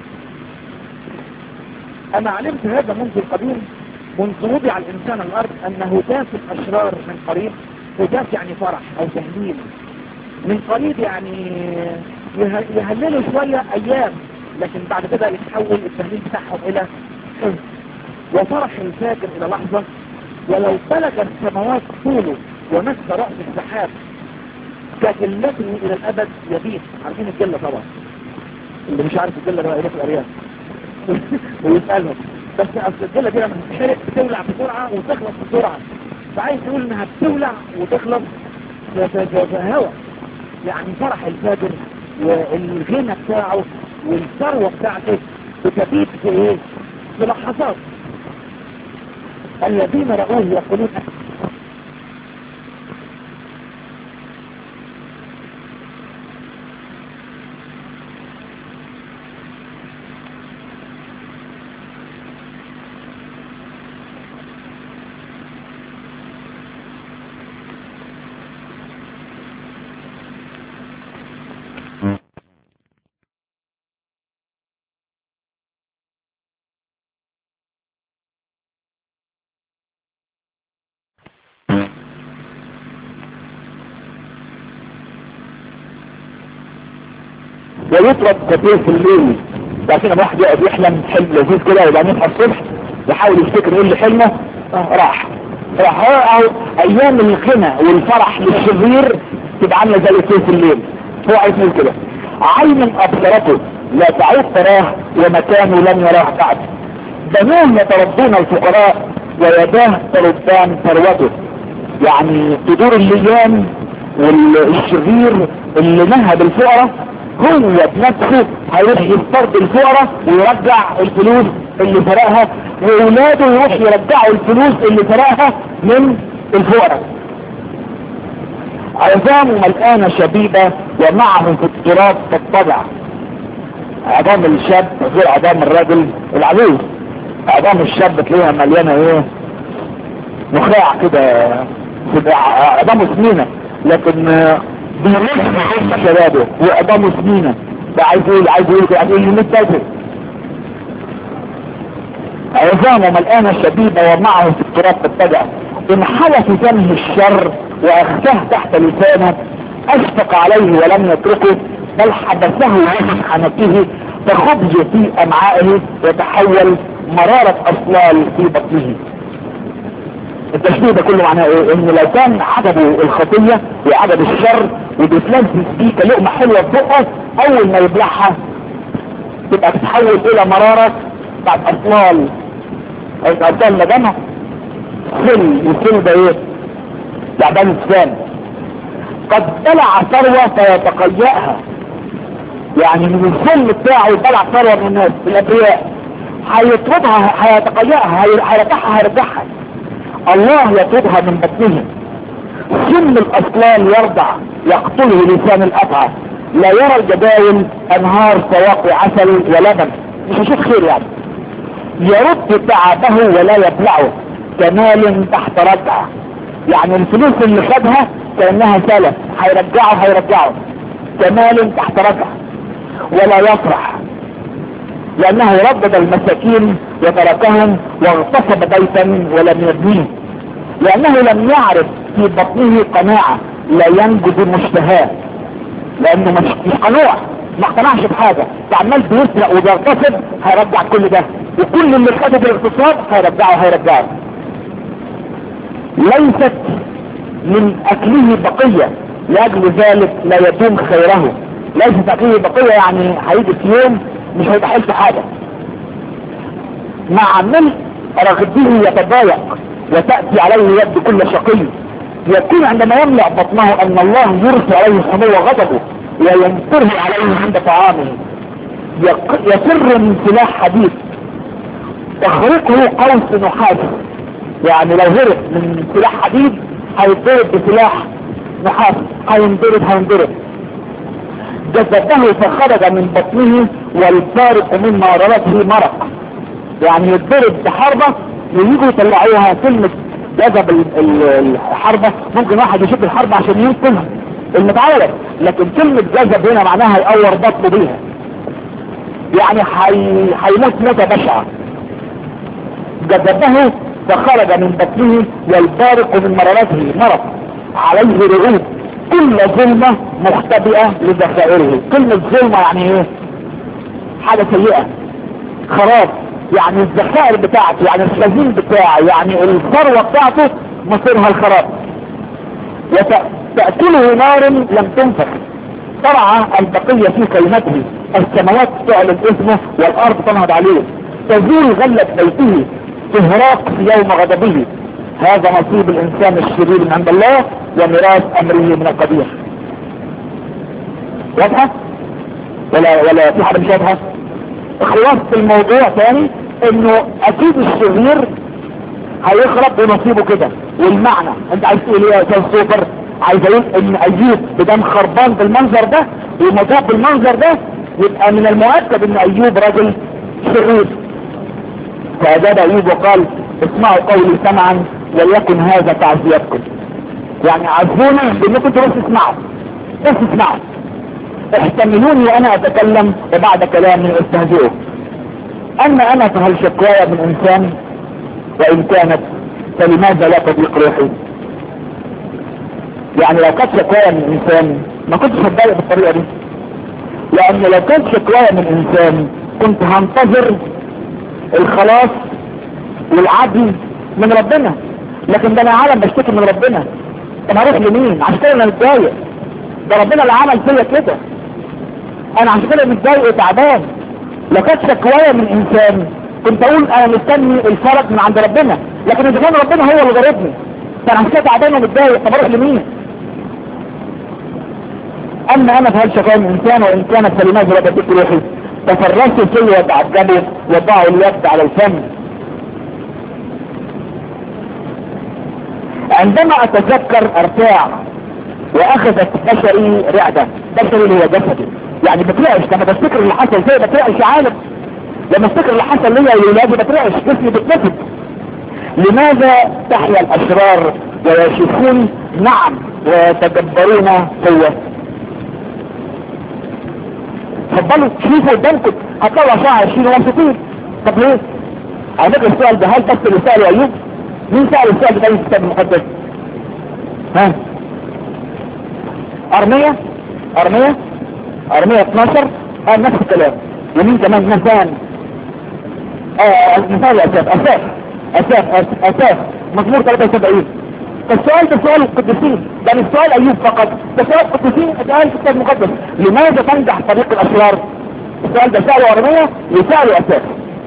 انا علمت هذا منذ القديم منذ وضع الانسان على الارض ان هتاف الاشرار من قريب هتاف يعني فرح او تهليل من قريب يعني يهللوا شوية ايام لكن بعد كده يتحول التهليل بتاعهم الى حزن وفرح الفاجر الى لحظة ولو بلغ السماوات طوله ومس رأس السحاب كجلته الى الابد يبيت عارفين الجلة طبعا اللي مش عارف الجلة بقى يروح الارياف ويسألهم بس اصل الجلة دي لما تتحرق بتولع بسرعة وتخلص بسرعة فعايز تقول انها بتولع وتخلص في, في, في, في هوا يعني فرح الفجر والغنى بتاعه والثروة بتاعته بتبيت في ايه ملاحظات الذين رأوه يقولون ويطلب كثير في الليل لكن واحد يقعد يحلم حلم لذيذ كده وبعدين يصحى الصبح يحاول يفتكر ايه اللي حلمه آه راح راح هو ايام الغنى والفرح للشرير تبقى عامله زي السيف في الليل هو عايز يقول كده عين ابصرته لا تعود تراه ومكانه لم يراه بعد بنوه يتربون الفقراء ويداه تردان ثروته يعني تدور الايام والشرير اللي نهب الفقراء هو بنفسه هيروح يسترد الفقراء ويرجع الفلوس اللي سرقها واولاده يروح يرجعوا الفلوس اللي سرقها من الفقراء عظام الآن شبيبة ومعهم في التراب تتبع عظام الشاب غير عظام الرجل العجوز عظام الشاب تلاقيها مليانة ايه نخاع كده تبقى عظامه سمينة لكن بيرجع شبابه وعظامه سمينة ده عايز يقول عايز يقول عايز يقول 100 دجل عظامهم الآن شبيبة ومعه في التراب تتبع إن حدث ذنب الشر وأخته تحت لسانه أشفق عليه ولم يتركه بل حبسه عن حنكه فخبز في أمعائه يتحول مرارة أصلال في بطنه التشبيه ده كله معناه ايه ان لو كان عجبه الخطية وعجب الشر وبيتلمس بيه كلقمة حلوة في بقه اول ما يبلعها تبقى تتحول الى مرارة بعد اطلال اطلال لجمع سل السل ده ايه تعبان السام قد بلع ثروة فيتقيأها يعني من السل بتاعه بلع ثروة من الناس الابرياء هيطردها هيتقيأها هيرجعها هيرجعها الله يطردها من بطنه سم الاطلال يرضع يقتله لسان الافعى لا يرى الجداول انهار سواق عسل ولبن مش هيشوف خير يعني يرد تعبه ولا يبلعه كمال تحت رجعه يعني الفلوس اللي خدها كانها سلف هيرجعه هيرجعه كمال تحت رجعه ولا يفرح لانه ردد المساكين وتركهم واغتصب بيتا ولم يبنيه لانه لم يعرف في بطنه قناعة لا ينجد مشتهاه لانه مش مش قنوع ما اقتنعش بحاجة فعمال بيسرق وبيغتصب هيرجع كل ده وكل اللي خده بالاغتصاب هيرجعه هيرجعه ليست من اكله بقية لاجل ذلك لا يدوم خيره ليست اكله بقية يعني هيجي في يوم مش هيبقى حلت حاجة مع ملء رغبه يتضايق وتأتي عليه يد كل شقي يكون عندما يملأ بطنه ان الله يرسل عليه حمو غضبه وينكره عليه عند طعامه يفر من سلاح حديد تخرقه قوس نحاس يعني لو هرب من سلاح حديد هيتضرب بسلاح نحاس هينضرب هينضرب جذبه فخرج من بطنه والفارق من مرارته مرق يعني يتضرب بحربة ويجوا يطلعوها كلمة جذب الحربة ممكن واحد يشوف الحربة عشان ينقذها المتعارف لكن كلمة جذب هنا معناها يقور بطنه بيها يعني هيموت موتة بشعة جذبه فخرج من بطنه والفارق من مرارته مرق عليه رعود كل ظلمة مختبئة لذخائره كلمة ظلمة يعني ايه حاجة سيئة خراب يعني الذخائر بتاعته يعني الخزين بتاعه يعني الثروة بتاعته مصيرها الخراب وتأكله نار لم تنفخ طرع البقية في كلمته السماوات تعلن اسمه والارض تنهض عليه تزول غلة بيته تهراق في يوم غضبه هذا نصيب الانسان الشرير من عند الله وميراث امره من القبيح واضحة ولا ولا في حاجة مش واضحة خلاصة الموضوع ثاني انه اكيد الشرير هيخرب بنصيبه كده والمعنى انت عايز تقول ايه يا استاذ سوبر عايز اقول ان ايوب بدم خربان بالمنظر ده ومضاب بالمنظر ده يبقى من المؤكد ان ايوب رجل شرير فاجاب ايوب وقال اسمعوا قولي سمعا وليكن هذا تعزيتكم يعني عزوني بانكم انتوا بس اسمعوا بس اسمعوا احتملوني وانا اتكلم وبعد كلامي استهزئوا اما انا فهل شكوايا من انسان وان كانت فلماذا لا تضيق روحي يعني لو كانت شكوايا من انسان ما كنتش هتضايق بالطريقه دي لان لو كانت شكوايا من انسان كنت هنتظر الخلاص والعدل من ربنا لكن ده انا عالم بشتكي من ربنا طب هروح لمين عشان كده انا متضايق ده ربنا اللي عمل فيا كده انا عشان كده متضايق وتعبان لو كانت شكوايا من انسان كنت اقول انا مستني الفرج من عند ربنا لكن اذا كان ربنا هو اللي ضربني فانا عشان كده تعبان ومتضايق طب اروح لمين اما انا فهل شكوايا من انسان وان كانت فلماذا لا تديك روحي تفرسوا فيه وتعجبوا وضعوا اليد على الفم عندما اتذكر ارتاع واخذت بشري رعدة بشري اللي هو جسدي يعني بترعش لما بفتكر اللي حصل فيا بترعش عالم لما افتكر اللي حصل ليا ولولادي بترعش جسمي بتنفد لماذا تحيا الاشرار ويشوفون نعم ويتجبرون قوة اتفضلوا شوفوا قدامكم هتطلع ساعة 20 ومبسوطين طب ليه؟ على فكرة السؤال ده هل بس اللي سأله ايوب؟ مين سأل السؤال ده في الكتاب المقدس؟ ها؟ أرمية أرمية أرمية 12 قال نفس الكلام ومين كمان مثلا آه مثال أساف أساف أساف أساف مزمور 73 فالسؤال ده سؤال القديسين ده مش سؤال أيوب فقط ده سؤال القديسين اتقال في الكتاب المقدس لماذا تنجح طريق الأشرار السؤال ده سأله أرمية وسأله أساف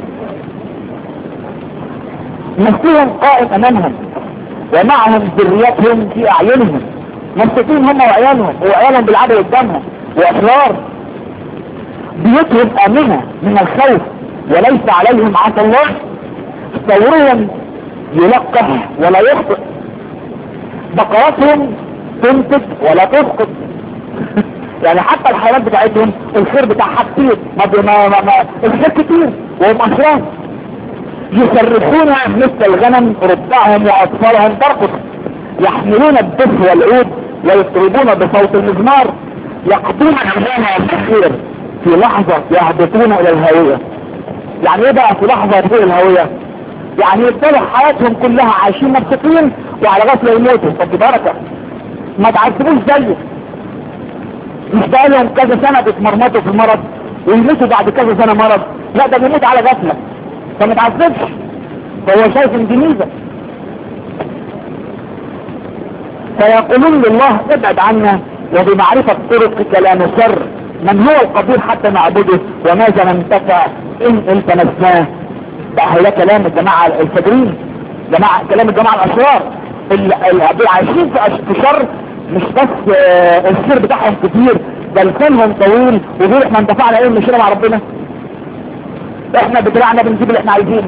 نفسهم قائم أمامهم ومعهم ذريتهم في أعينهم مبسوطين هم وعيالهم وعيالهم بالعدل قدامهم وأسرار بيوتهم آمنة من الخوف وليس عليهم عسى الله ثورهم يلقح ولا يخطئ بقراتهم تنتج ولا تسقط يعني حتى الحيوانات بتاعتهم الخير بتاعها كتير ما ما ما, ما الخير كتير وهم أشرار يصرخون مثل الغنم ربعهم وأطفالهم ترقص يحملون الدف والعود ويضربون بصوت المزمار يقضون أمامها الكثير في لحظة يهبطون إلى الهوية يعني ايه بقى في لحظة يهبطون إلى الهوية يعني يفضلوا حياتهم كلها عايشين مبسوطين وعلى غفلة يموتوا طب دي بركة ما تعذبوش زيه مش بقى لهم كذا سنة بيتمرمطوا في المرض ويموتوا بعد كذا سنة مرض لا ده بيموت على غفلة فما تعذبش فهو شايف ان دي ميزة فيقولون لله ابعد عنا وبمعرفة طرقك لا نسر من هو القدير حتى نعبده وماذا ننتفع ان التمسناه بقى ده كلام الجماعة الفجرين جماعة كلام الجماعة الاشرار اللي عايشين في شر مش بس آه السر بتاعهم كتير ده لسانهم طويل وبيقول احنا انتفعنا ايه مشينا مع ربنا احنا بدراعنا بنجيب اللي احنا عايزينه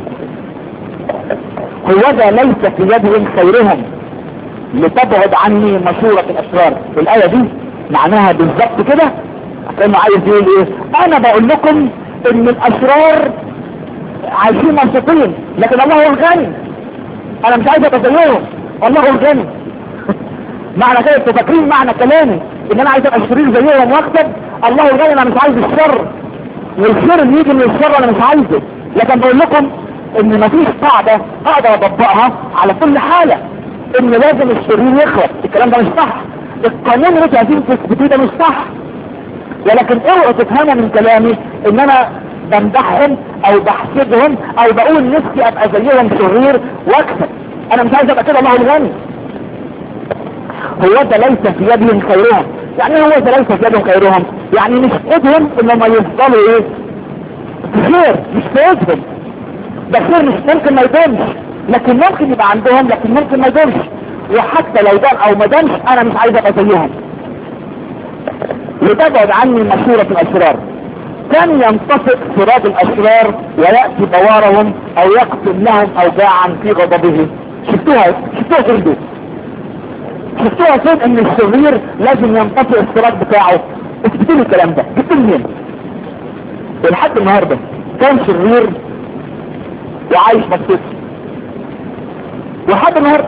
هو ده ليس في يدهم خيرهم لتبعد عني مشورة الاشرار في الاية دي معناها بالظبط كده كانه عايز يقول ايه انا بقول لكم ان الاشرار عايشين مبسوطين لكن الله هو الغني انا مش عايز ابقى زيهم الله هو الغني معنى كده انتوا فاكرين معنى كلامي ان انا عايز ابقى شرير زيهم واكسب الله هو الغني انا مش عايز الشر والخير اللي يجي من الشر انا مش عايزه لكن بقول لكم ان مفيش قاعدة اقدر اطبقها على كل حالة ان لازم الشرير يخرج الكلام ده مش صح القانون اللي انتوا عايزين تثبتوه ده مش صح ولكن اوعوا تفهموا من كلامي ان انا بمدحهم او بحسدهم او بقول نفسي ابقى زيهم شرير واكسب انا مش عايز ابقى كده الله الغني هو ده ليس في يدهم خيرهم يعني هو ده ليس في يدهم خيرهم يعني مش في ايدهم انهم يفضلوا ايه في خير مش في ايدهم ده خير مش ممكن ما يدومش لكن ممكن يبقى عندهم لكن ممكن ما يدومش وحتى لو دام او ما دامش انا مش عايز ابقى زيهم لتبعد عني مشورة الاشرار كان ينطفئ سراج الاشرار ويأتي بوارهم او يقتل لهم اوجاعا في غضبه شفتوها شفتوها فين دي شفتوها فين ان الشرير لازم ينطفئ السراج بتاعه اثبتوا لي الكلام ده جبتوا منين ولحد النهارده كان شرير وعايش مبسوط ولحد النهارده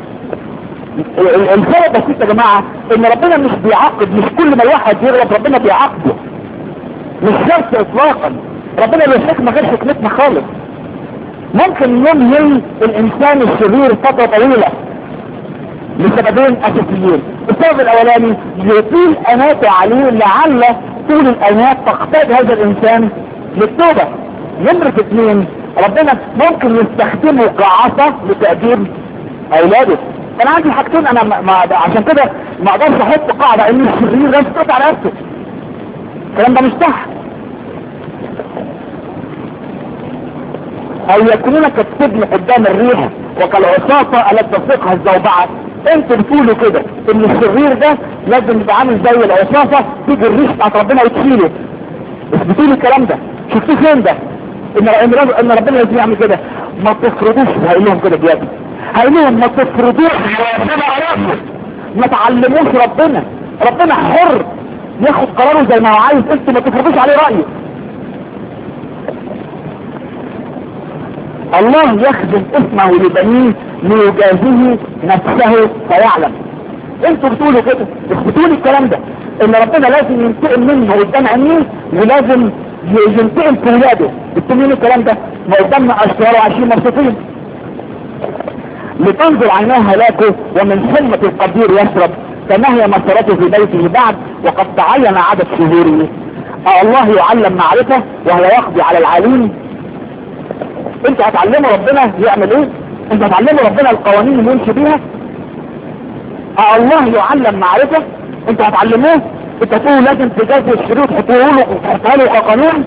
الفرق بسيط يا جماعة ان ربنا مش بيعاقب مش كل ما الواحد يغلط ربنا بيعاقبه مش شرط اطلاقا ربنا له حكمة غير حكمتنا خالص ممكن ينهي الانسان الشرير فترة طويلة لسببين اساسيين السبب الاولاني يطيل اناته عليه لعل طول الانات تقتاد هذا الانسان للتوبة نمرة اثنين ربنا ممكن يستخدمه كعصا لتأديب اولاده انا عندي حاجتين انا ما ما عشان كده ما اقدرش احط قاعدة ان الشرير لازم تقطع على نفسه الكلام ده مش صح او يكونون كالسجن قدام الريح وكالعصافة التي تفرقها الزوبعة انتوا بتقولوا كده ان الشرير ده لازم يبقى عامل زي العصافة تيجي الريح بتاعت ربنا وتشيله اثبتوا لي الكلام ده شفتوه فين ده ان ان رب- ان ربنا لازم يعمل كده ما تفرضوش هقول لهم كده بجد هقول لهم ما تفرضوش على ربنا راسه ما تعلموش ربنا ربنا حر ياخد قراره زي ما هو عايز انتوا ما تفرضوش عليه رأيه الله يخدم اسمه لبنيه ليجازيه نفسه فيعلم انتوا بتقولوا كده اثبتوا لي الكلام ده ان ربنا لازم ينتقم منه قدام عينيه ولازم ي- ينتقم في ولاده بتقولوا الكلام ده ما قدامنا اشرار وعشرين مبسوطين لتنظر عيناه هلاكه ومن حلمة القدير يشرب كما هي مسيرته في بيته بعد وقد تعين عدد شهوره آه الله يعلم معرفة وهو يقضي على العالين انت هتعلموا ربنا يعمل ايه انت هتعلموا ربنا القوانين اللي يمشي بيها آه الله يعلم معرفة انت هتعلموه انت تقول لازم تجازي الشروط تحطوه له تحطها له كقانون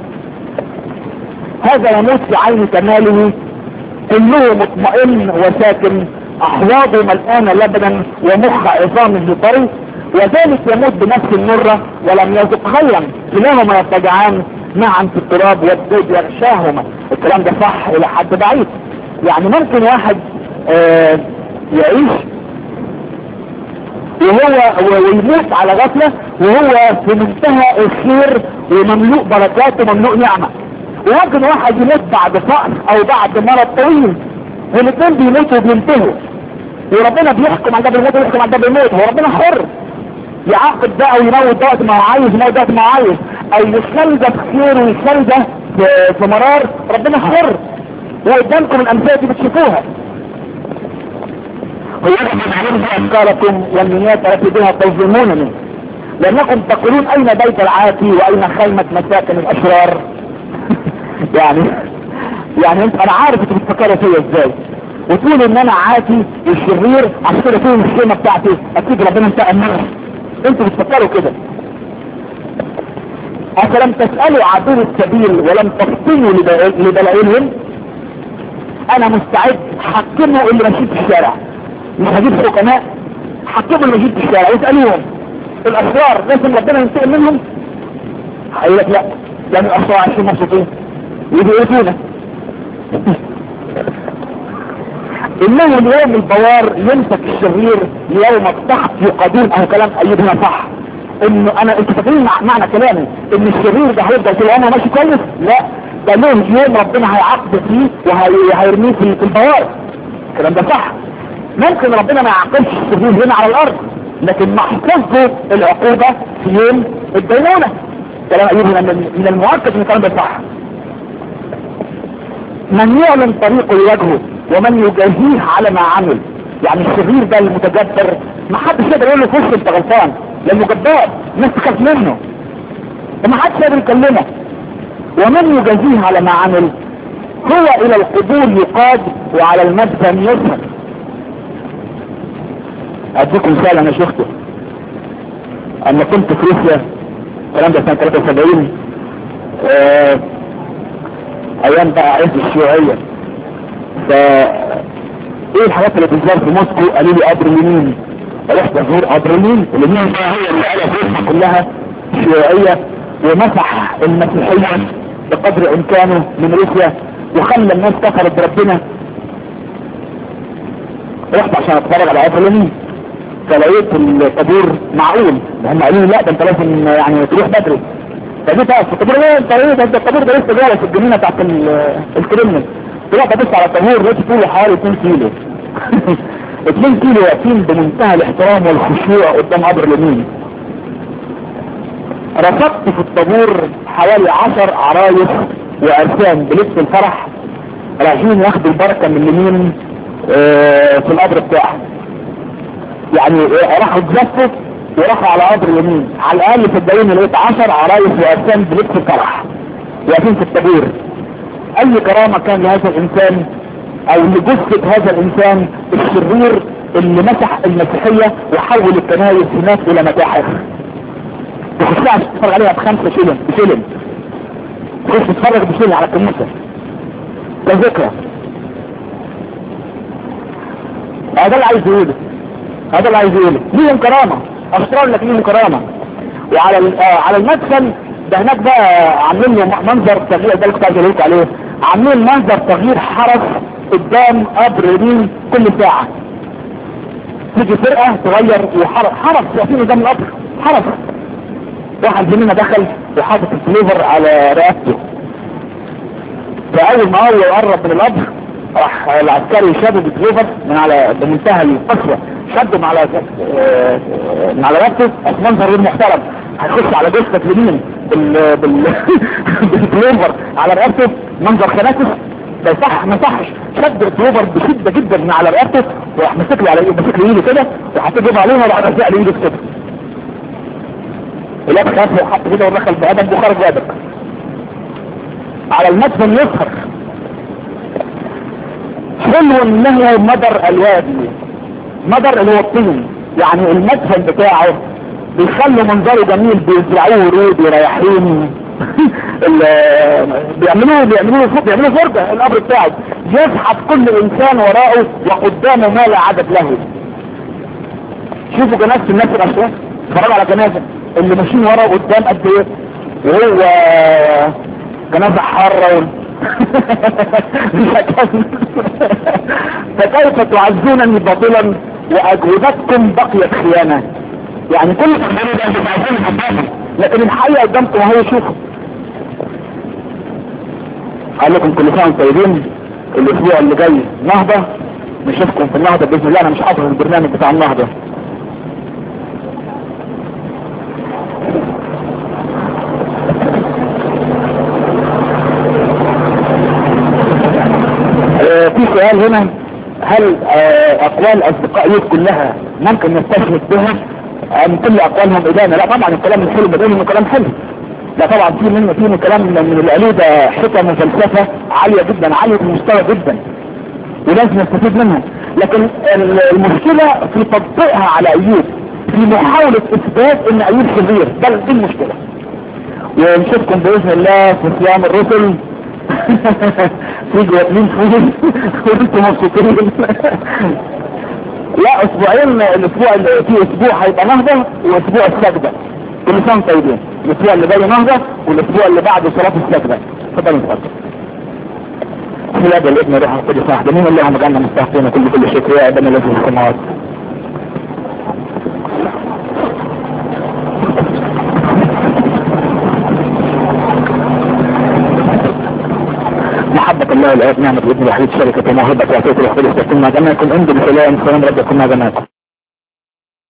هذا يموت في عين كماله كله مطمئن وساكن احواضه ملآنة لبنا ومخ عظامه طري وذلك يموت بنفس المرة ولم يذق خيرا كلاهما يتجعان معا في التراب والدود يغشاهما الكلام ده صح الى حد بعيد يعني ممكن واحد آه يعيش وهو ويموت على غفلة وهو في منتهى الخير ومملوء بركات ومملوء نعمة وممكن واحد يموت بعد فقر او بعد مرض طويل والاثنين بيموتوا وبينتهوا وربنا بيحكم على ده بالموت ويحكم على ده بالموت هو ربنا حر يعاقب ده او يموت ده وقت ما هو عايز يموت ده وقت ما هو عايز او يخلي ده بخير ويخلي ده في- في مرار ربنا حر وقدامكم الامثله دي بتشوفوها ويجب ان علمت افكاركم والنيات التي بها تظلمونني لانكم تقولون اين بيت العاتي واين خيمة مساكن الاشرار يعني يعني انت انا عارف انت بتفكروا فيا ازاي وتقول ان انا عاتي الشرير عشان كده فين الخيمة بتاعتي اكيد ربنا انتقم منها انتوا بتفكروا كده افلم تسألوا عدو السبيل ولم تفطنوا لب- لبلائلهم انا مستعد حكموا اللي ماشيين في الشارع مش هجيب حكماء حكموا اللي ماشيين في الشارع واسألوهم الاشرار لازم ربنا ينتقم منهم هيقول لك لا لان الاشرار عايشين مبسوطين يجي يقولون انه اليوم البوار يمسك الشرير يوم الضحك يقدم اهو كلام ايوب هنا صح انه انا انتوا فاكرين مع- معنى كلامي ان الشرير ده هيفضل طول عمره ماشي كويس لا ده له يوم ربنا هيعاقبه فيه وهيرميه في في البوار الكلام ده صح ممكن ربنا ما يعاقبش الشرير هنا على الارض لكن محفوظ له العقوبة في يوم الدينونة كلام ايوب هنا من من المؤكد ان الكلام ده صح من يعلن طريقه لوجهه ومن يجازيه على ما عمل يعني الشرير ده المتجبر ما حدش يقدر يقول له في وشه انت غلطان لانه جبار الناس تخاف منه وما حدش يقدر يكلمه ومن يجازيه على ما عمل هو الى القبول يقاد وعلى المدفن يسهل اديكم مثال انا شفته اما كنت في روسيا الكلام ده سنة 73 آه ايام بقى عز الشيوعية ف ايه الحاجات اللي بتظهر في موسكو قالوا لي قبر اليمين رحت ازور قبر اليمين اليمين بقى هي اللي قالها فيها كلها شيوعية ومسح المسيحية بقدر امكانه من روسيا وخلى الناس كفرت بربنا رحت عشان اتفرج على عفلاني فلقيت الطابور معقول هم قالوا لي لا ده انت لازم يعني تروح بدري فجيت اقف الطابور ايه انت ايه ده الطابور ده لسه جوه في الجنينه بتاعت الكريمنال طلعت ابص على الطابور لقيت طوله حوالي 2 كيلو 2 كيلو واقفين بمنتهى الاحترام والخشوع قدام قبر اليمين رصدت في الطابور حوالي 10 عرايس وارسام بلبس الفرح رايحين ياخدوا البركه من اليمين اه في القبر بتاعه يعني راحوا اتزفوا وراحوا على قبر اليمين على الاقل في الدين لقيت 10 عرايس وارسام بلبس الفرح واقفين في الطابور اي كرامه كان لهذا الانسان او لجثة هذا الانسان الشرير اللي مسح المسيحية وحول الكنائس هناك الى متاحف تخشها عشان تتفرج عليها بخمسة شيلن بشيلن تخش تتفرج بشيلن على الكنيسة كذكرى هذا اللي عايز يقوله هذا اللي عايز يقوله ليهم كرامة اشتروا لك ليهم كرامة وعلى آه على المدفن ده هناك بقى عاملين له منظر تغيير ده اللي كنت عايز اقول عليه عاملين منظر تغيير حرس قدام قبر يمين كل ساعة تيجي فرقة تغير وحرس حرس واقفين قدام القبر حرس واحد مننا دخل وحاطط الفليفر على رقبته فاول ما هو يقرب من القبر راح العسكري شدد الفليفر من على بمنتهى القسوة شده من على من على رقبته منظر غير محترم هيخش على جثة اليمين بال بال بالفليفر على رقبته منظر خناكس ما يصح ما يصحش شد الفليفر بشدة جدا من على رقبته وراح مسك له على مسك له ايده كده وحطيت ايده عليه وراح رزق له ايده كده ولاد خاف وحط كده ودخل في ادب وخرج بادب على المدفن يسهر حلو له مدر الوادي مدر اللي هو الطين يعني المدفن بتاعه بيخلوا منظره جميل بيزرعوه ورود ورايحين بيعملوه بيعملوه فوق بيعملوه فرجة القبر بتاعه يسحب كل انسان وراءه وقدامه ما لا عدد له شوفوا جنازة الناس الاشياء اتفرجوا على جنازة اللي ماشيين وراه قدام قد ايه وهو جنازة حارة فكيف تعزونني باطلا واجوبتكم بقيت خيانة يعني كل تقديروا ده انتوا عايزين قدامهم لكن الحقيقة قدامكم اهو شوفوا قال لكم كل سنة طيبين الاسبوع اللي جاي نهضة نشوفكم في النهضة باذن الله انا مش حاطط البرنامج بتاع النهضة في سؤال هنا هل اقوال اصدقائي كلها ممكن نستشهد بها ام كل اقوالهم ادانة لا طبعا الكلام الحلو بدون انه كلام حلو لا طبعا في منه في كلام من اللي قالوه ده حكم وفلسفة عالية جدا عالية المستوى جدا ولازم نستفيد منها لكن المشكلة في تطبيقها على ايوب في محاولة اثبات ان ايوب شرير ده دي المشكلة ونشوفكم باذن الله في صيام الرسل تيجوا واكلين فول وانتم مبسوطين لا اسبوعين الاسبوع اللي في اسبوع هيبقى نهضة واسبوع السجدة كل سنة طيبين الاسبوع اللي جاي نهضة والاسبوع اللي بعده صلاة السجدة اتفضل اتفضل في هذا الابن روح القدس واحد مين اللهم اجعلنا مستحقين كل كل شكر يا ابن الذي في السماوات محبة الله الآب نعمة الابن الوحيد شركة وموهبة وعطية الوحيد استقيم مع جميعكم انزل بسلام سلام ربكم مع جميعكم